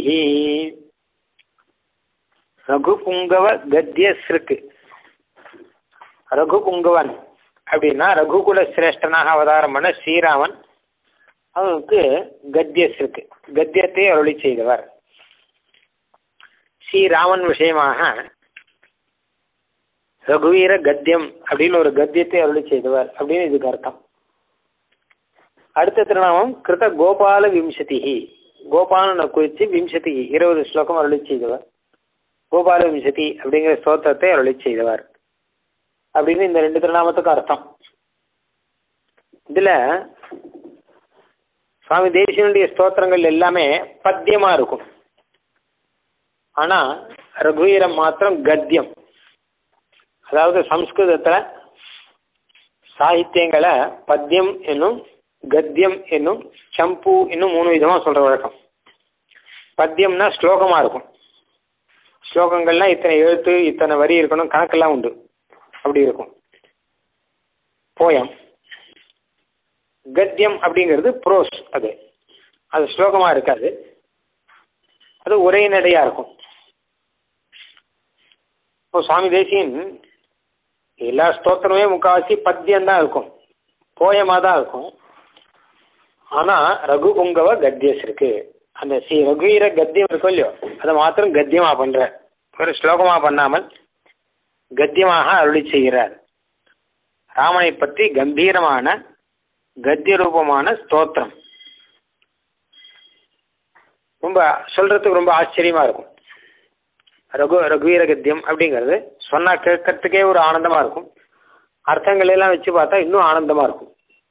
ரகு புங்கவ கத்யஸ் இருக்கு ரகு புங்கவன் அப்படின்னா ரகுகுல சிரேஷ்டனாக அவதாரம் பண்ண ஸ்ரீராமன் அவனுக்கு கத்தியஸ் இருக்கு கத்தியத்தை அருளி செய்தவர் ஸ்ரீராமன் விஷயமாக ரகுவீர கத்தியம் அப்படின்னு ஒரு கத்தியத்தை அருளி செய்தவர் அப்படின்னு இதுக்கு அர்த்தம் அடுத்த திருநாமம் கிருத கோபால விம்சதிஹி கோபாலனை குறித்து விம்சதி இருபது ஸ்லோகம் அருளி செய்தவர் கோபால விம்சதி அப்படிங்கிற ஸ்தோத்திரத்தை அருளி செய்தவர் அப்படின்னு இந்த ரெண்டு திருநாமத்துக்கும் அர்த்தம் இதுல சுவாமி தேசியனுடைய ஸ்தோத்திரங்கள் எல்லாமே பத்தியமா இருக்கும் ஆனா ரகுவீரம் மாத்திரம் கத்தியம் அதாவது சம்ஸ்கிருதத்துல சாகித்யங்களை பத்தியம் என்னும் கத்தியம் என்னும் சம்பு என்னும் மூணு விதமா சொல்ற வழக்கம் பத்தியம்னா ஸ்லோகமா இருக்கும் ஸ்லோகங்கள்லாம் இத்தனை எழுத்து இத்தனை வரி இருக்கணும் கணக்கெல்லாம் உண்டு அப்படி இருக்கும் போயம் கத்தியம் அப்படிங்கிறது ப்ரோஸ் அது அது ஸ்லோகமா இருக்காது அது ஒரே நடையா இருக்கும் இப்போ சுவாமி தேசியன் எல்லா ஸ்தோத்திரமே முக்கால்வாசி பத்தியம் தான் இருக்கும் போயமா தான் இருக்கும் ஆனா ரகு புங்கவ கத்தியஸ் இருக்கு அந்த ஸ்ரீ ரகுவீர கத்தியம் இருக்கும் இல்லையோ அதை மாத்திரம் கத்தியமா பண்ற ஒரு ஸ்லோகமா பண்ணாமல் கத்தியமாக அருளி செய்கிறார் ராமனை பற்றி கம்பீரமான கத்திய ரூபமான ஸ்தோத்திரம் ரொம்ப சொல்றதுக்கு ரொம்ப ஆச்சரியமா இருக்கும் ரகு ரகுவீர கத்தியம் அப்படிங்கிறது சொன்னா கேட்கறதுக்கே ஒரு ஆனந்தமா இருக்கும் அர்த்தங்கள் எல்லாம் வச்சு பார்த்தா இன்னும் ஆனந்தமா இருக்கும்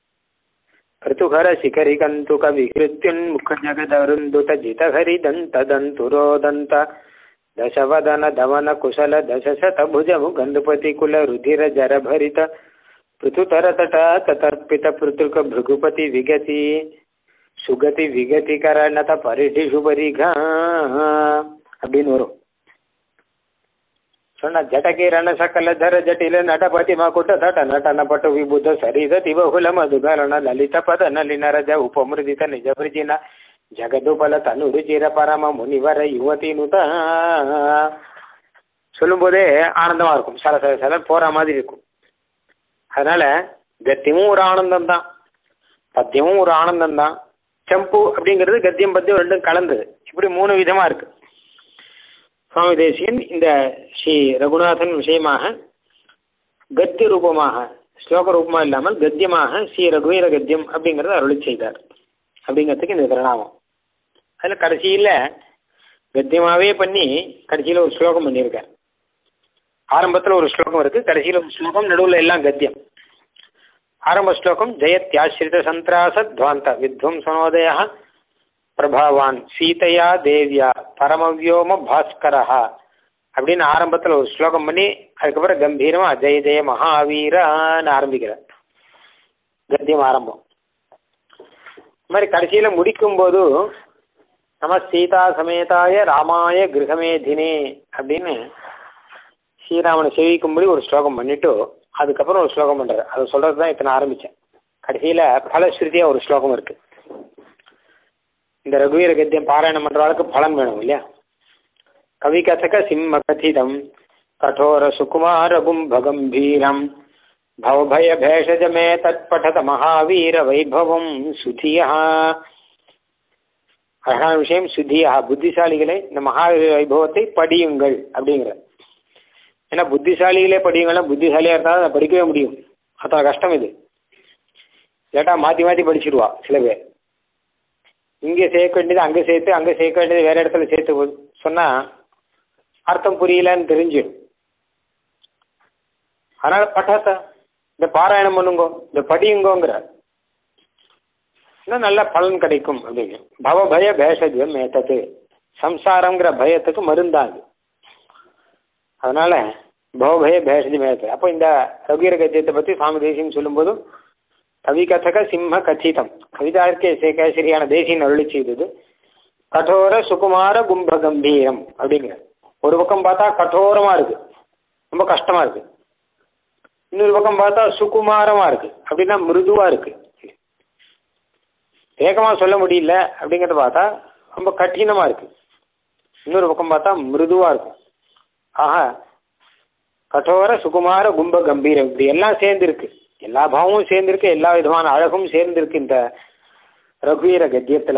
ಋತುಹರ ಶಿಖರಿ ಕಂತುಕ ವಿಹೃತ್ಯುನ್ ಮುಖ ಜಗದರುಂದುತ ಜಿತಹರಿ ದಂತ ದಂತುರೋದಂತ ದಶವದನ ಧವನ ಕುಶಲ ದಶಶತ ಭುಜ ಮುಗಂಧಪತಿ ಕುಲ ರುಧಿರ ಜರ ಭರಿತ ಪೃಥುತರ ತಟ ತತರ್ಪಿತ ಪೃಥುಕ ಭೃಗುಪತಿ ವಿಗತಿ சுகதி விகதி கரணத பரிடி சுபரிகா அப்படின்னு வரும் சொன்ன ஜடகிரண சகல தர ஜட்டில நடபதி மகுಟ தಟ ನಟನ ಪಟು ವಿಬುಧ ಸರಿದತಿ ಬಹುಲ ಮಧುಗರಣ ಲಲಿತ ಪದ ನಲಿನ ರಜ ಉಪಮೃದಿತ ನಿಜ ವೃಜಿನ ஜகதுபல தனுருச்சிர பரம முனிவர யுவதி நுத சொல்லும்போதே ஆனந்தமா இருக்கும் சில சில சில போற மாதிரி இருக்கும் அதனால கத்தியமும் ஒரு ஆனந்தம் தான் பத்தியமும் ஒரு ஆனந்தம் தான் செம்பு அப்படிங்கிறது கத்தியம் பத்தியம் ரெண்டும் கலந்தது இப்படி மூணு விதமா இருக்கு சுவாமி தேசியன் இந்த ஸ்ரீ ரகுநாதன் விஷயமாக கத்திய ரூபமாக ஸ்லோக ரூபமா இல்லாமல் கத்தியமாக ஸ்ரீ ரகுவீர கத்தியம் அப்படிங்கறத அருளி செய்தார் அப்படிங்கிறதுக்கு இந்த பிரணாமம் அதில் கடைசியில் கத்தியமாகவே பண்ணி கடைசியில் ஒரு ஸ்லோகம் பண்ணியிருக்கார் ஆரம்பத்தில் ஒரு ஸ்லோகம் இருக்கு கடைசியில் ஒரு ஸ்லோகம் நடுவில் எல்லாம் கத்தியம் ஆரம்ப ஸ்லோகம் ஜெயத்யாசிரித சந்திராச துவாந்த வித்வம்சனோதய பிரபாவான் சீதையா தேவியா பரமவியோம பாஸ்கரஹா அப்படின்னு ஆரம்பத்தில் ஒரு ஸ்லோகம் பண்ணி அதுக்கப்புறம் கம்பீரமா ஜெய ஜெய மகாவீரான்னு ஆரம்பிக்கிறார் கத்தியம் ஆரம்பம் இது மாதிரி கடைசியில முடிக்கும் போது நம சீதா சமேதாய ராமாய கிரகமேதினே அப்படின்னு ஸ்ரீராமனை சேவிக்கும்படி ஒரு ஸ்லோகம் பண்ணிட்டு அதுக்கப்புறம் ஒரு ஸ்லோகம் பண்றாரு அதை சொல்றது தான் இத்தனை ஆரம்பிச்சேன் கடைசியில பலஸ்ருதியா ஒரு ஸ்லோகம் இருக்கு இந்த ரகுவீர கத்தியம் பாராயணம் பண்றவளுக்கு பலன் வேணும் இல்லையா கவி கதக சிம்ம கதிதம் கடோர சுகுமார கும்பகம்பீரம் பவபய பேஷஜமே தத்படத மகாவீர வைபவம் சுதியா அழகான விஷயம் சுதியா புத்திசாலிகளே இந்த மகாவீர வைபவத்தை படியுங்கள் அப்படிங்கிற ஏன்னா புத்திசாலிகளே படியுங்கன்னா புத்திசாலியாக இருந்தால் அதை படிக்கவே முடியும் அத்தனை கஷ்டம் இது இல்லாட்டா மாற்றி மாற்றி படிச்சிருவா சில பேர் இங்கே சேர்க்க வேண்டியது அங்கே சேர்த்து அங்கே சேர்க்க வேண்டியது வேற இடத்துல சேர்த்து சொன்னால் அர்த்தம் புரியலன்னு தெரிஞ்சிடும் அதனால பட்டாத்த இந்த பாராயணம் பண்ணுங்கோ இந்த படியுங்கோங்கிற இன்னும் நல்ல பலன் கிடைக்கும் அப்படிங்க பவபய பேஷஜம் ஏத்தது சம்சாரங்கிற பயத்துக்கு மருந்தாது அதனால பவபய பேஷஜம் ஏத்தது அப்போ இந்த ரகுவீர கத்தியத்தை பற்றி சுவாமி தேசியம் சொல்லும்போதும் கவி கதக சிம்ம கச்சிதம் கவிதார்க்கே கேசரியான தேசியன் அருளி செய்தது கடோர சுகுமார கும்ப கம்பீரம் அப்படிங்கிற ஒரு பக்கம் பார்த்தா கठोரமா இருக்கு ரொம்ப கஷ்டமா இருக்கு இன்னொரு பக்கம் பார்த்தா சுகுமாரமா இருக்கு அப்படின்னா மிருதுவா இருக்கு வேகமா சொல்ல முடியல அப்படிங்கறத பார்த்தா ரொம்ப கடினமா இருக்கு இன்னொரு பக்கம் பார்த்தா மிருதுவா இருக்கும் ஆஹா கடோர சுகுமார கும்ப கம்பீரம் இப்படி எல்லாம் சேர்ந்து இருக்கு எல்லா பாவமும் சேர்ந்திருக்கு எல்லா விதமான அழகும் சேர்ந்திருக்கு இந்த ரகுவீர கத்தியத்துல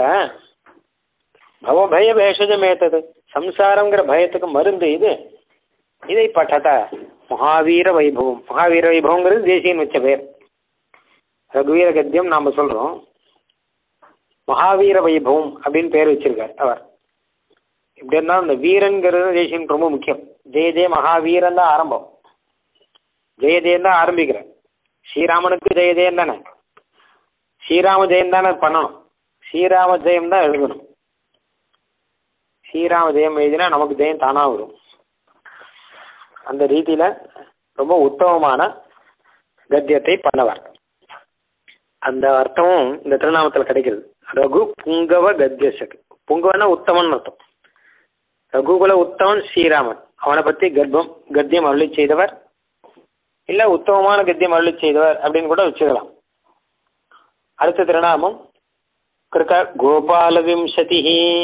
பவபய பேஷஜமேத்தது சம்சாரங்கிற பயத்துக்கு மருந்து இது இதை பட்டத மகாவீர வைபவம் மகாவீர வைபவங்கிறது தேசியன் வச்ச பேர் ரகுவீர கத்தியம் நாம சொல்றோம் மகாவீர வைபவம் அப்படின்னு பேர் வச்சிருக்கார் அவர் இப்படி இருந்தால் இந்த வீரன்கிறது தேசியன் ரொம்ப முக்கியம் ஜெய ஜெய மகாவீரன் தான் ஆரம்பம் ஜெய ஜெயம் தான் ஆரம்பிக்கிறேன் ஸ்ரீராமனுக்கு ஜெய ஜெயம் தானே ஸ்ரீராம ஜெயம் தானே பண்ணணும் ஸ்ரீராம ஜெயம் தான் எழுதணும் ஸ்ரீராம ஜெயம் எழுதினா நமக்கு ஜெயம் தானா வரும் அந்த ரீதியில ரொம்ப உத்தமமான கத்தியத்தை பண்ணவர் அந்த அர்த்தமும் இந்த திருநாமத்தில் கிடைக்கிறது ரகு புங்கவ கத்தியசக் புங்கவனா உத்தமன் அர்த்தம் ரகுகுல உத்தமன் ஸ்ரீராமன் அவனை பத்தி கர்ப்பம் கத்தியம் அருளி செய்தவர் இல்ல உத்தமமான கத்தியம் அருளி செய்தவர் அப்படின்னு கூட வச்சுக்கலாம் அடுத்த திருநாமம் கிருக்க கோபால விம்சதி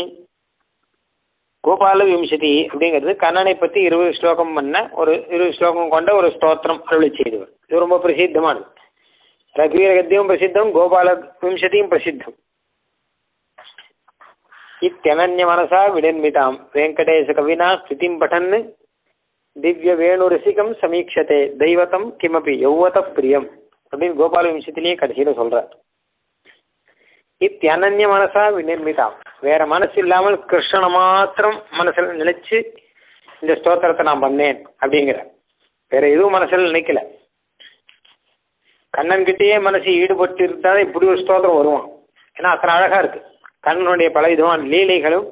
கோபால விம்சதி அப்படிங்கிறது கண்ணனை பத்தி இருபது ஸ்லோகம் பண்ண ஒரு இருபது ஸ்லோகம் கொண்ட ஒரு ஸ்தோத்திரம் அருளி செய்தவர் இது ரொம்ப பிரசித்தமானது ரகுவீர கத்தியம் பிரசித்தம் கோபால விம்சதியும் பிரசித்தம் இத்தியனன்ய மனசா விடன்மிதாம் வெங்கடேச கவினா ஸ்துதிம் பட்டன் திவ்ய வேணுரசிகம் சமீட்சத்தை தெய்வத்தம் கிமபி யௌவத பிரியம் அப்படின்னு கோபால விம்சத்திலேயே கடைசியில சொல்றார் இத்தியனன்ய மனசா விநிர்மிதாம் வேற மனசு இல்லாமல் கிருஷ்ணனை மாத்திரம் மனசுல நினைச்சு இந்த ஸ்தோத்திரத்தை நான் பண்ணேன் அப்படிங்கிற வேற எதுவும் மனசுல நினைக்கல கண்ணன் கிட்டேயே மனசு ஈடுபட்டு இருந்தாதான் இப்படி ஒரு ஸ்தோத்திரம் வருவான் ஏன்னா அத்தனை அழகா இருக்கு கண்ணனுடைய பல விதமான லீலைகளும்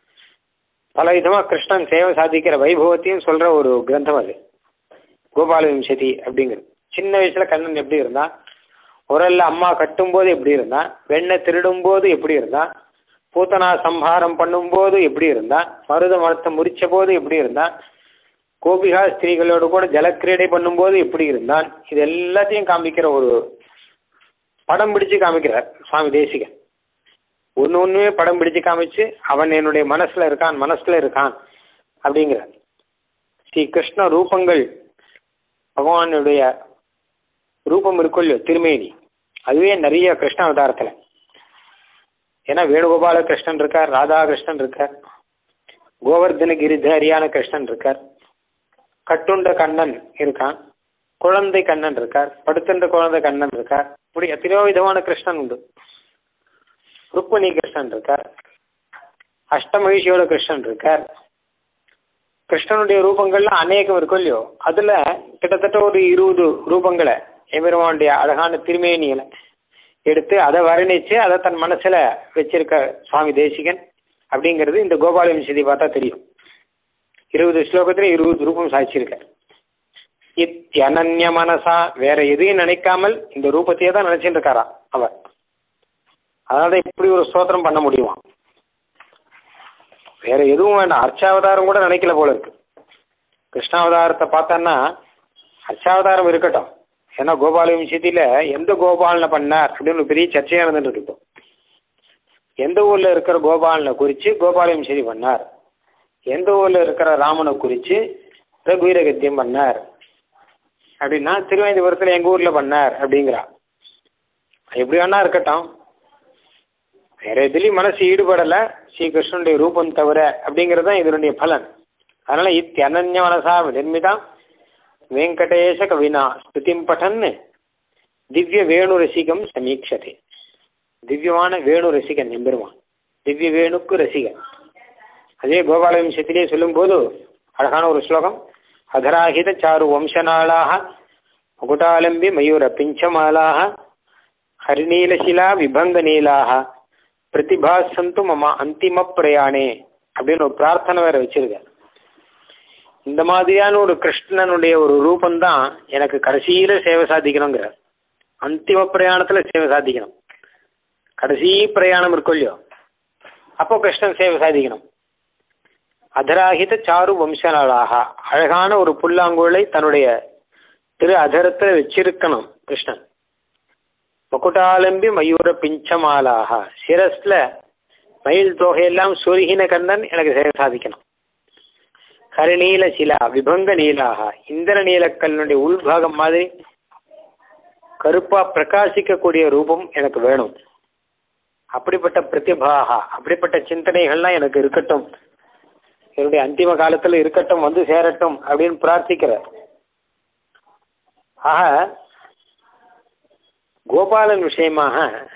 பல விதமா கிருஷ்ணன் சேவை சாதிக்கிற வைபவத்தையும் சொல்ற ஒரு கிரந்தம் அது கோபால விம்சதி அப்படிங்கிறது சின்ன வயசுல கண்ணன் எப்படி இருந்தான் உரல்ல அம்மா கட்டும்போது எப்படி இருந்தான் வெண்ணெய் திருடும் போது எப்படி இருந்தான் பூத்தனா சம்ஹாரம் பண்ணும்போது எப்படி இருந்தான் மருத மரத்தை முறிச்ச போது எப்படி இருந்தான் கோபிகா ஸ்திரீகளோடு கூட ஜலக்கிரீடை பண்ணும்போது எப்படி இருந்தான் இது எல்லாத்தையும் காமிக்கிற ஒரு படம் பிடிச்சு காமிக்கிறார் சுவாமி தேசிகன் ஒன்று ஒன்றுமே படம் பிடிச்சு காமிச்சு அவன் என்னுடைய மனசுல இருக்கான் மனசுல இருக்கான் அப்படிங்கிறார் ஸ்ரீ கிருஷ்ண ரூபங்கள் பகவானுடைய ரூபம் இருக்கும் இல்லையோ திருமேனி அதுவே நிறைய கிருஷ்ண அவதாரத்தில் ஏன்னா வேணுகோபால கிருஷ்ணன் இருக்கார் ராதாகிருஷ்ணன் இருக்கார் கோவர்தன கிரிதாரியான கிருஷ்ணன் இருக்கார் கட்டுண்ட கண்ணன் இருக்கான் குழந்தை கண்ணன் இருக்கார் படுத்துன்ற குழந்தை கண்ணன் இருக்கார் இப்படி எத்தனையோ விதமான கிருஷ்ணன் உண்டு ருக்மணி கிருஷ்ணன் இருக்கார் அஷ்டமகிஷியோட கிருஷ்ணன் இருக்கார் கிருஷ்ணனுடைய ரூபங்கள்லாம் அநேகம் இருக்கும் இல்லையோ அதுல கிட்டத்தட்ட ஒரு இருபது ரூபங்களை எம்பெருமானுடைய அழகான திருமேனிகளை எடுத்து அதை வர்ணிச்சு அதை தன் மனசுல வச்சிருக்க சுவாமி தேசிகன் அப்படிங்கிறது இந்த கோபால விம்சதி பார்த்தா தெரியும் இருபது ஸ்லோகத்துல இருபது ரூபம் சாதிச்சிருக்கார் இத்தியனன்ய மனசா வேற எதையும் நினைக்காமல் இந்த ரூபத்தையே தான் நினைச்சிட்டு இருக்காரா அவர் அதனால இப்படி ஒரு ஸ்தோத்திரம் பண்ண முடியுமா வேற எதுவும் வேண்டாம் அர்ச்சாவதாரம் கூட நினைக்கல போல இருக்கு கிருஷ்ணாவதாரத்தை பார்த்தான்னா அர்ச்சாவதாரம் இருக்கட்டும் ஏன்னா கோபால விஷயத்தில எந்த கோபாலனை பண்ணார் அப்படின்னு ஒரு பெரிய சர்ச்சையா நடந்துட்டு இருக்கு இப்போ எந்த ஊர்ல இருக்கிற கோபாலனை குறிச்சு கோபால விஷயதி பண்ணார் எந்த ஊர்ல இருக்கிற ராமனை குறிச்சு ரகுவீர கத்தியம் பண்ணார் அப்படின்னா திருவேந்திபுரத்துல எங்க ஊர்ல பண்ணார் அப்படிங்கிறா எப்படி வேணா இருக்கட்டும் வேற எதுலயும் மனசு ஈடுபடல ஸ்ரீ கிருஷ்ணனுடைய ரூபம் தவிர அப்படிங்கிறது தான் இதனுடைய பலன் அதனால இத்தி அனன்ய மனசா நிர்மிதா வெங்கடேஷ கவினா ஸ்துதிம் பட்டன் திவ்ய வேணு ரசிகம் சமீட்சதே திவ்யமான வேணு ரசிகன் எம்பெருமான் திவ்ய வேணுக்கு ரசிகன் அதே கோபால வம்சத்திலே சொல்லும்போது அழகான ஒரு ஸ்லோகம் அதராகித சாரு வம்சநாளாக முகுட்டாலம்பி மயூர பிஞ்சமாலாக ஹரிநீலசிலா விபங்க நீலாக பிரதிபாசந்து மம அந்திம பிரயாணே அப்படின்னு ஒரு பிரார்த்தனை வேற வச்சிருக்க இந்த மாதிரியான ஒரு கிருஷ்ணனுடைய ஒரு ரூபந்தான் எனக்கு கடைசியில சேவை சாதிக்கணுங்கிற அந்திம பிரயாணத்துல சேவை சாதிக்கணும் கடைசி பிரயாணம் இருக்கும் இல்லையோ அப்போ கிருஷ்ணன் சேவை சாதிக்கணும் அதராகித சாரு வம்சநாளாக அழகான ஒரு புல்லாங்குழலை தன்னுடைய திரு அதரத்தில் வச்சிருக்கணும் கிருஷ்ணன் மகுட்டாலம்பி மயூர பிஞ்சமாலாக சிரஸ்ல மயில் தொகையெல்லாம் சொருகின கண்ணன் எனக்கு சேவை சாதிக்கணும் கருநீல சிலா விபங்க நீலாக இந்திர நீலக்கல்லுடைய உள்பாகம் மாதிரி கருப்பா பிரகாசிக்கக்கூடிய ரூபம் எனக்கு வேணும் அப்படிப்பட்ட பிரதிபாக அப்படிப்பட்ட சிந்தனைகள்லாம் எனக்கு இருக்கட்டும் என்னுடைய அந்திம காலத்துல இருக்கட்டும் வந்து சேரட்டும் அப்படின்னு பிரார்த்திக்கிறார் ஆக கோபாலன் விஷயமாக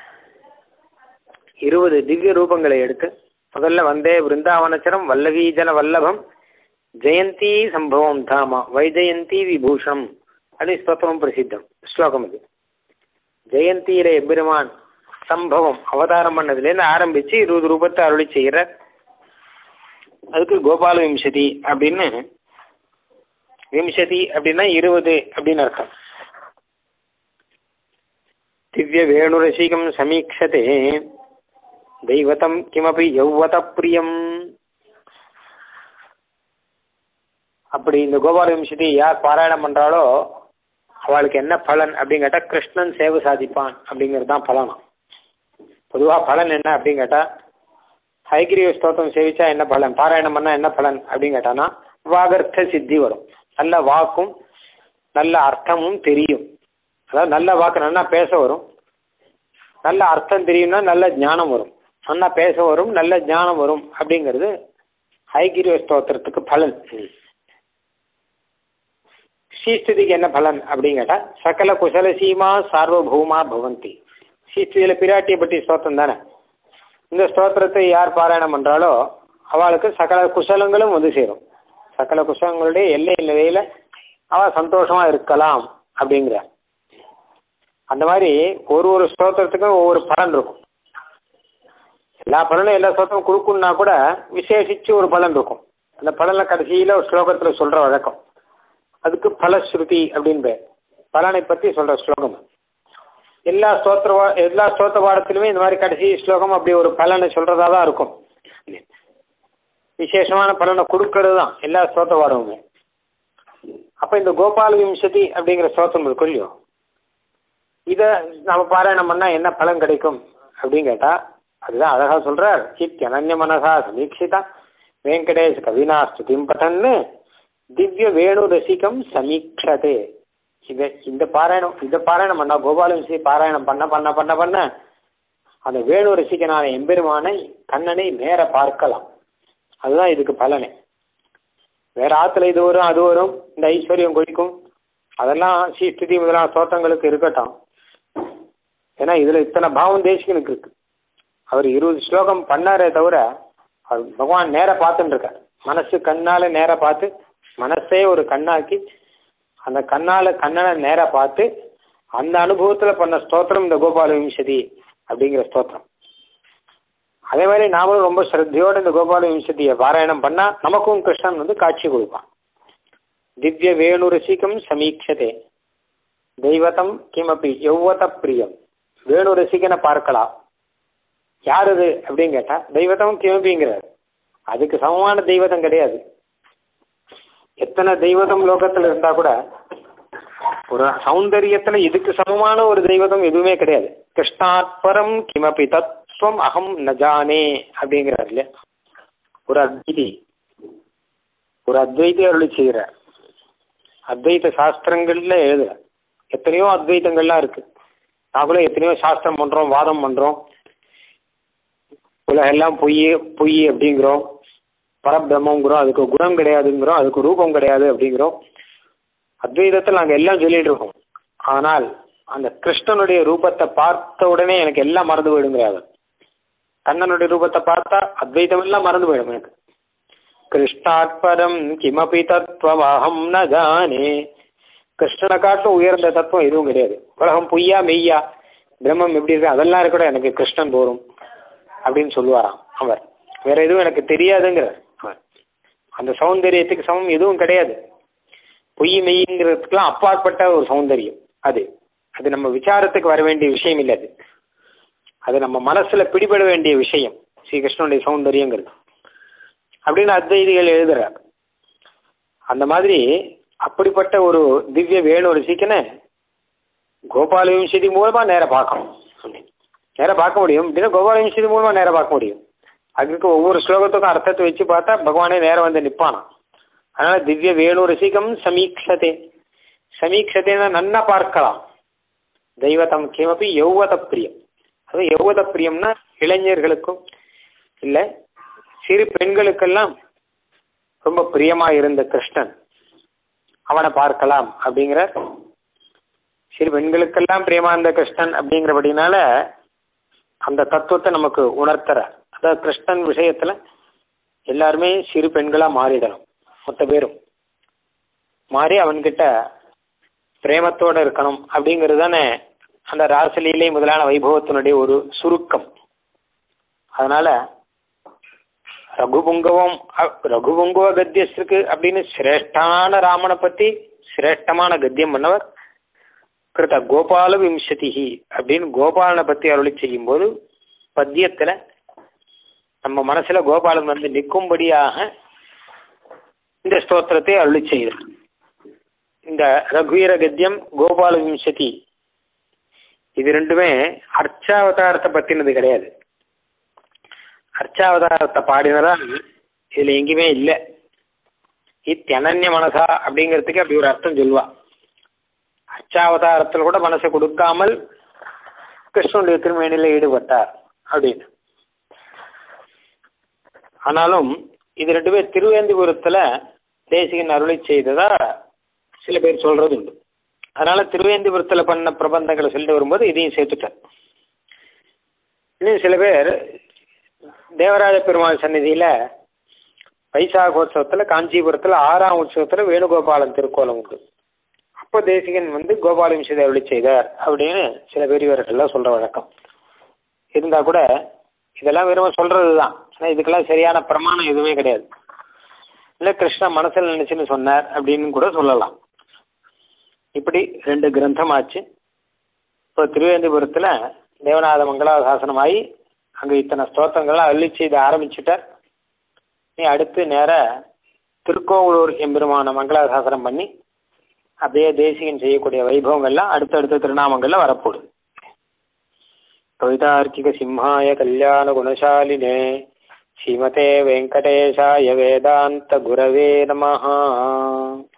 இருபது திவ்ய ரூபங்களை எடுத்து முதல்ல வந்தே பிருந்தாவனச்சரம் வல்லவீஜன வல்லபம் ஜெயந்தி சம்பவம் தாமா வைஜெயந்தி விபூஷம் அது ஸ்தோத்திரம் பிரசித்தம் ஸ்லோகம் இது ஜெயந்தியில எம்பெருமான் சம்பவம் அவதாரம் பண்ணதுலேருந்து ஆரம்பிச்சு இருபது ரூபத்தை அருளி செய்கிற அதுக்கு கோபால விம்சதி அப்படின்னு விம்சதி அப்படின்னா இருபது அப்படின்னு அர்த்தம் திவ்ய வேணுரசிகம் சமீக்ஷதே தெய்வத்தம் கிமபி யௌவத பிரியம் அப்படி இந்த கோபால விம்சதி யார் பாராயணம் பண்றாளோ அவளுக்கு என்ன பலன் அப்படின்னு கேட்டா கிருஷ்ணன் சேவை சாதிப்பான் அப்படிங்கிறது தான் பலனா பொதுவா பலன் என்ன அப்படின்னு கேட்டா ஹைகிரிய ஸ்தோத்திரம் சேவிச்சா என்ன பலன் பாராயணம் பண்ணா என்ன பலன் அப்படின்னு கேட்டானா வாகர்த்த சித்தி வரும் நல்ல வாக்கும் நல்ல அர்த்தமும் தெரியும் அதாவது நல்ல வாக்கு நல்லா பேச வரும் நல்ல அர்த்தம் தெரியும்னா நல்ல ஞானம் வரும் நல்லா பேச வரும் நல்ல ஞானம் வரும் அப்படிங்கிறது ஹைகிரிய ஸ்தோத்திரத்துக்கு பலன் ஸ்ரீஸ்துதிக்கு என்ன பலன் அப்படின்னு கேட்டா சகல குசல சீமா சார்வபௌமா பவந்தி ஸ்ரீஸ்துதியில பிராட்டியை பற்றி ஸ்தோத்திரம் தானே இந்த ஸ்தோத்திரத்தை யார் பாராயணம் பண்றாளோ அவளுக்கு சகல குசலங்களும் வந்து சேரும் சகல குசலங்களுடைய எல்லை நிலையில அவ சந்தோஷமா இருக்கலாம் அப்படிங்கிற அந்த மாதிரி ஒரு ஒரு ஸ்தோத்திரத்துக்கும் ஒவ்வொரு பலன் இருக்கும் எல்லா பலனும் எல்லா ஸ்தோத்திரம் கொடுக்கணும்னா கூட விசேஷிச்சு ஒரு பலன் இருக்கும் அந்த பலனை கடைசியில ஒரு ஸ்லோகத்துல சொல்ற வழக்கம் அதுக்கு பலஸ்ருதி அப்படின்னு பேர் பலனை பத்தி சொல்ற ஸ்லோகம் எல்லா ஸ்தோத்திர எல்லா ஸ்தோத்திர பாடத்திலுமே இந்த மாதிரி கடைசி ஸ்லோகம் அப்படி ஒரு பலனை சொல்றதா தான் இருக்கும் விசேஷமான பலனை கொடுக்கறது தான் எல்லா ஸ்தோத்திர பாடமுமே அப்ப இந்த கோபால விம்சதி அப்படிங்கிற ஸ்தோத்திரம் இருக்கும் இல்லையோ இதை நம்ம பாராயணம் பண்ணா என்ன பலன் கிடைக்கும் அப்படின்னு கேட்டா அதுதான் அழகா சொல்றார் சித் அனன்ய மனசா சமீட்சிதா வெங்கடேஷ் கவினா ஸ்துதிம் பட்டன்னு திவ்ய வேணு ரசிகம் சமீக்ஷதே இத இந்த பாராயணம் இந்த பாராயணம் பண்ணா கோபாலம்சி பாராயணம் பண்ண பண்ண பண்ண பண்ண அந்த வேணு ரசிகனான எம்பெருமானை கண்ணனை நேர பார்க்கலாம் அதுதான் இதுக்கு பலனே வேற ஆத்துல இது வரும் அது வரும் இந்த ஐஸ்வர்யம் கொதிக்கும் அதெல்லாம் ஸ்ரீஸ்திதி முதலான தோட்டங்களுக்கு இருக்கட்டும் ஏன்னா இதுல இத்தனை பாவம் தேசிகனுக்கு இருக்கு அவர் இருபது ஸ்லோகம் பண்ணாரே தவிர அவர் பகவான் நேர பார்த்துட்டு இருக்கார் மனசு கண்ணால நேர பார்த்து மனசே ஒரு கண்ணாக்கி அந்த கண்ணால கண்ணனை நேர பார்த்து அந்த அனுபவத்துல பண்ண ஸ்தோத்திரம் இந்த கோபால விம்சதி அப்படிங்கிற ஸ்தோத்திரம் அதே மாதிரி நாமளும் ரொம்ப ஸ்ரத்தையோட இந்த கோபால விம்சதியை பாராயணம் பண்ணா நமக்கும் கிருஷ்ணன் வந்து காட்சி கொடுப்பான் திவ்ய வேணு ரசிகம் சமீட்சதே தெய்வத்தம் கிமப்பி எவ்வத பிரியம் வேணு ரசிகனை பார்க்கலாம் யார் அது அப்படின்னு கேட்டா தெய்வத்தம் கிமப்பிங்கிறார் அதுக்கு சமமான தெய்வத்தம் கிடையாது எத்தனை தெய்வதம் லோகத்துல இருந்தா கூட ஒரு சௌந்தரியத்துல இதுக்கு சமமான ஒரு தெய்வதம் எதுவுமே கிடையாது கிருஷ்ணாத்பரம் கிமபி தத்துவம் அகம் நஜானே அப்படிங்கிறார் இல்லையா ஒரு அத்வைதி ஒரு அத்வைதி அருளி செய்கிறார் அத்வைத சாஸ்திரங்கள்ல எழுதுற எத்தனையோ அத்வைத்தங்கள்லாம் இருக்கு நாங்களும் எத்தனையோ சாஸ்திரம் பண்றோம் வாதம் பண்றோம் உலகெல்லாம் பொய் பொய் அப்படிங்கிறோம் பரபிரம்மங்கிறோம் அதுக்கு குணம் கிடையாதுங்கிறோம் அதுக்கு ரூபம் கிடையாது அப்படிங்கிறோம் அத்வைதத்தில் நாங்கள் எல்லாம் சொல்லிட்டு இருக்கோம் ஆனால் அந்த கிருஷ்ணனுடைய ரூபத்தை பார்த்த உடனே எனக்கு எல்லாம் மறந்து போயிடுங்கிறாரு கண்ணனுடைய ரூபத்தை பார்த்தா அத்வைதம் எல்லாம் மறந்து போயிடும் எனக்கு கிருஷ்ணாத்பரம் கிமபி தத்துவம் அகம் ந ஜானே கிருஷ்ணனை காட்டும் உயர்ந்த தத்துவம் எதுவும் கிடையாது உலகம் பொய்யா மெய்யா பிரம்மம் எப்படி இருக்கு அதெல்லாம் கூட எனக்கு கிருஷ்ணன் போரும் அப்படின்னு சொல்லுவாராம் அவர் வேற எதுவும் எனக்கு தெரியாதுங்கிறார் அவர் அந்த சௌந்தரியத்துக்கு சமம் எதுவும் கிடையாது பொய் மெய்ங்கிறதுக்கெல்லாம் அப்பாற்பட்ட ஒரு சௌந்தரியம் அது அது நம்ம விசாரத்துக்கு வர வேண்டிய விஷயம் இல்லை அது அது நம்ம மனசுல பிடிபட வேண்டிய விஷயம் ஸ்ரீகிருஷ்ணனுடைய சௌந்தரியங்கிறது அப்படின்னு அத்வைதிகள் எழுதுறார் அந்த மாதிரி அப்படிப்பட்ட ஒரு திவ்ய வேணு ரசிக்கனை கோபால விம்சதி மூலமா நேர பார்க்கணும் நேர பார்க்க முடியும் அப்படின்னா கோபால விம்சதி மூலமா நேர பார்க்க முடியும் அதுக்கு ஒவ்வொரு ஸ்லோகத்துக்கும் அர்த்தத்தை வச்சு பார்த்தா பகவானே நேரம் வந்து நிப்பானாம் அதனால திவ்ய வேணு ரசிகம் சமீக்ஷதே சமீக்ஷதேன்னா நன்னா பார்க்கலாம் தெய்வத்தம் கிமப்பி யௌவத பிரியம் அது யௌவத பிரியம்னா இளைஞர்களுக்கும் இல்லை சிறு பெண்களுக்கெல்லாம் ரொம்ப பிரியமா இருந்த கிருஷ்ணன் அவனை பார்க்கலாம் அப்படிங்கிற சிறு பெண்களுக்கெல்லாம் பிரியமா இருந்த கிருஷ்ணன் அப்படிங்கிறபடினால அந்த தத்துவத்தை நமக்கு உணர்த்துற அதாவது கிருஷ்ணன் விஷயத்துல எல்லாருமே சிறு பெண்களா மாறிடணும் மொத்த பேரும் மாறி அவன்கிட்ட பிரேமத்தோட இருக்கணும் அப்படிங்கிறது தானே அந்த ராசலீலை முதலான வைபவத்தினுடைய ஒரு சுருக்கம் அதனால ரகுபுங்கவம் ரகுபுங்கவ கத்தியஸ்துக்கு அப்படின்னு சிரேஷ்டான ராமனை பத்தி சிரேஷ்டமான கத்தியம் பண்ணவர் கிருத கோபால விம்சதிஹி அப்படின்னு கோபாலனை பத்தி அருளி செய்யும் போது பத்தியத்துல நம்ம மனசுல கோபாலன் வந்து நிற்கும்படியாக இந்த ஸ்தோத்திரத்தை அருளி செய்தார் இந்த ரகுவீர கத்தியம் கோபால விம்சதி இது ரெண்டுமே அர்ச்சாவதாரத்தை பத்தினது கிடையாது அர்ச்சாவதாரத்தை பாடினதா இதுல எங்கேயுமே இல்லை இத்தியனன்ய மனசா அப்படிங்கிறதுக்கு அப்படி ஒரு அர்த்தம் சொல்லுவா அர்ச்சாவதாரத்தில் கூட மனசை கொடுக்காமல் கிருஷ்ணனுடைய திருமேனில ஈடுபட்டார் அப்படின்னு ஆனாலும் இது ரெண்டுமே திருவேந்திபுரத்துல தேசிகன் அருளை செய்ததா சில பேர் சொல்றது உண்டு அதனால திருவேந்திபுரத்துல பண்ண பிரபந்தங்களை சொல்லிட்டு வரும்போது இதையும் சேர்த்துட்டார் இன்னும் சில பேர் தேவராஜ பெருமாள் சந்நிதியில வைசாகோத்சவத்துல காஞ்சிபுரத்துல ஆறாம் உற்சவத்துல வேணுகோபாலன் திருக்கோலம் உண்டு அப்போ தேசிகன் வந்து கோபாலம் செய்த அருளி செய்தார் அப்படின்னு சில பெரியவர்கள்லாம் சொல்ற வழக்கம் இருந்தா கூட இதெல்லாம் வெறும் சொல்றதுதான் ஆனா இதுக்கெல்லாம் சரியான பிரமாணம் எதுவுமே கிடையாது இல்ல கிருஷ்ணன் மனசுல நினைச்சுன்னு சொன்னார் அப்படின்னு கூட சொல்லலாம் இப்படி ரெண்டு கிரந்தம் ஆச்சு இப்போ திருவேந்திபுரத்துல தேவநாத மங்களாசாசனமாகி அங்க இத்தனை ஸ்தோத்திரங்கள்லாம் அள்ளி செய்து ஆரம்பிச்சுட்டார் நீ அடுத்து நேர திருக்கோவலூர் எம்பெருமான மங்களாசாசனம் பண்ணி அப்படியே தேசிகன் செய்யக்கூடிய வைபவங்கள்லாம் அடுத்தடுத்த திருநாமங்கள்ல வரப்போகுது கவிதார்க்கிக சிம்ஹாய கல்யாண குணசாலினே ஸ்ரீமதே வெங்கடேஷாய வேதாந்த குரவே நமஹா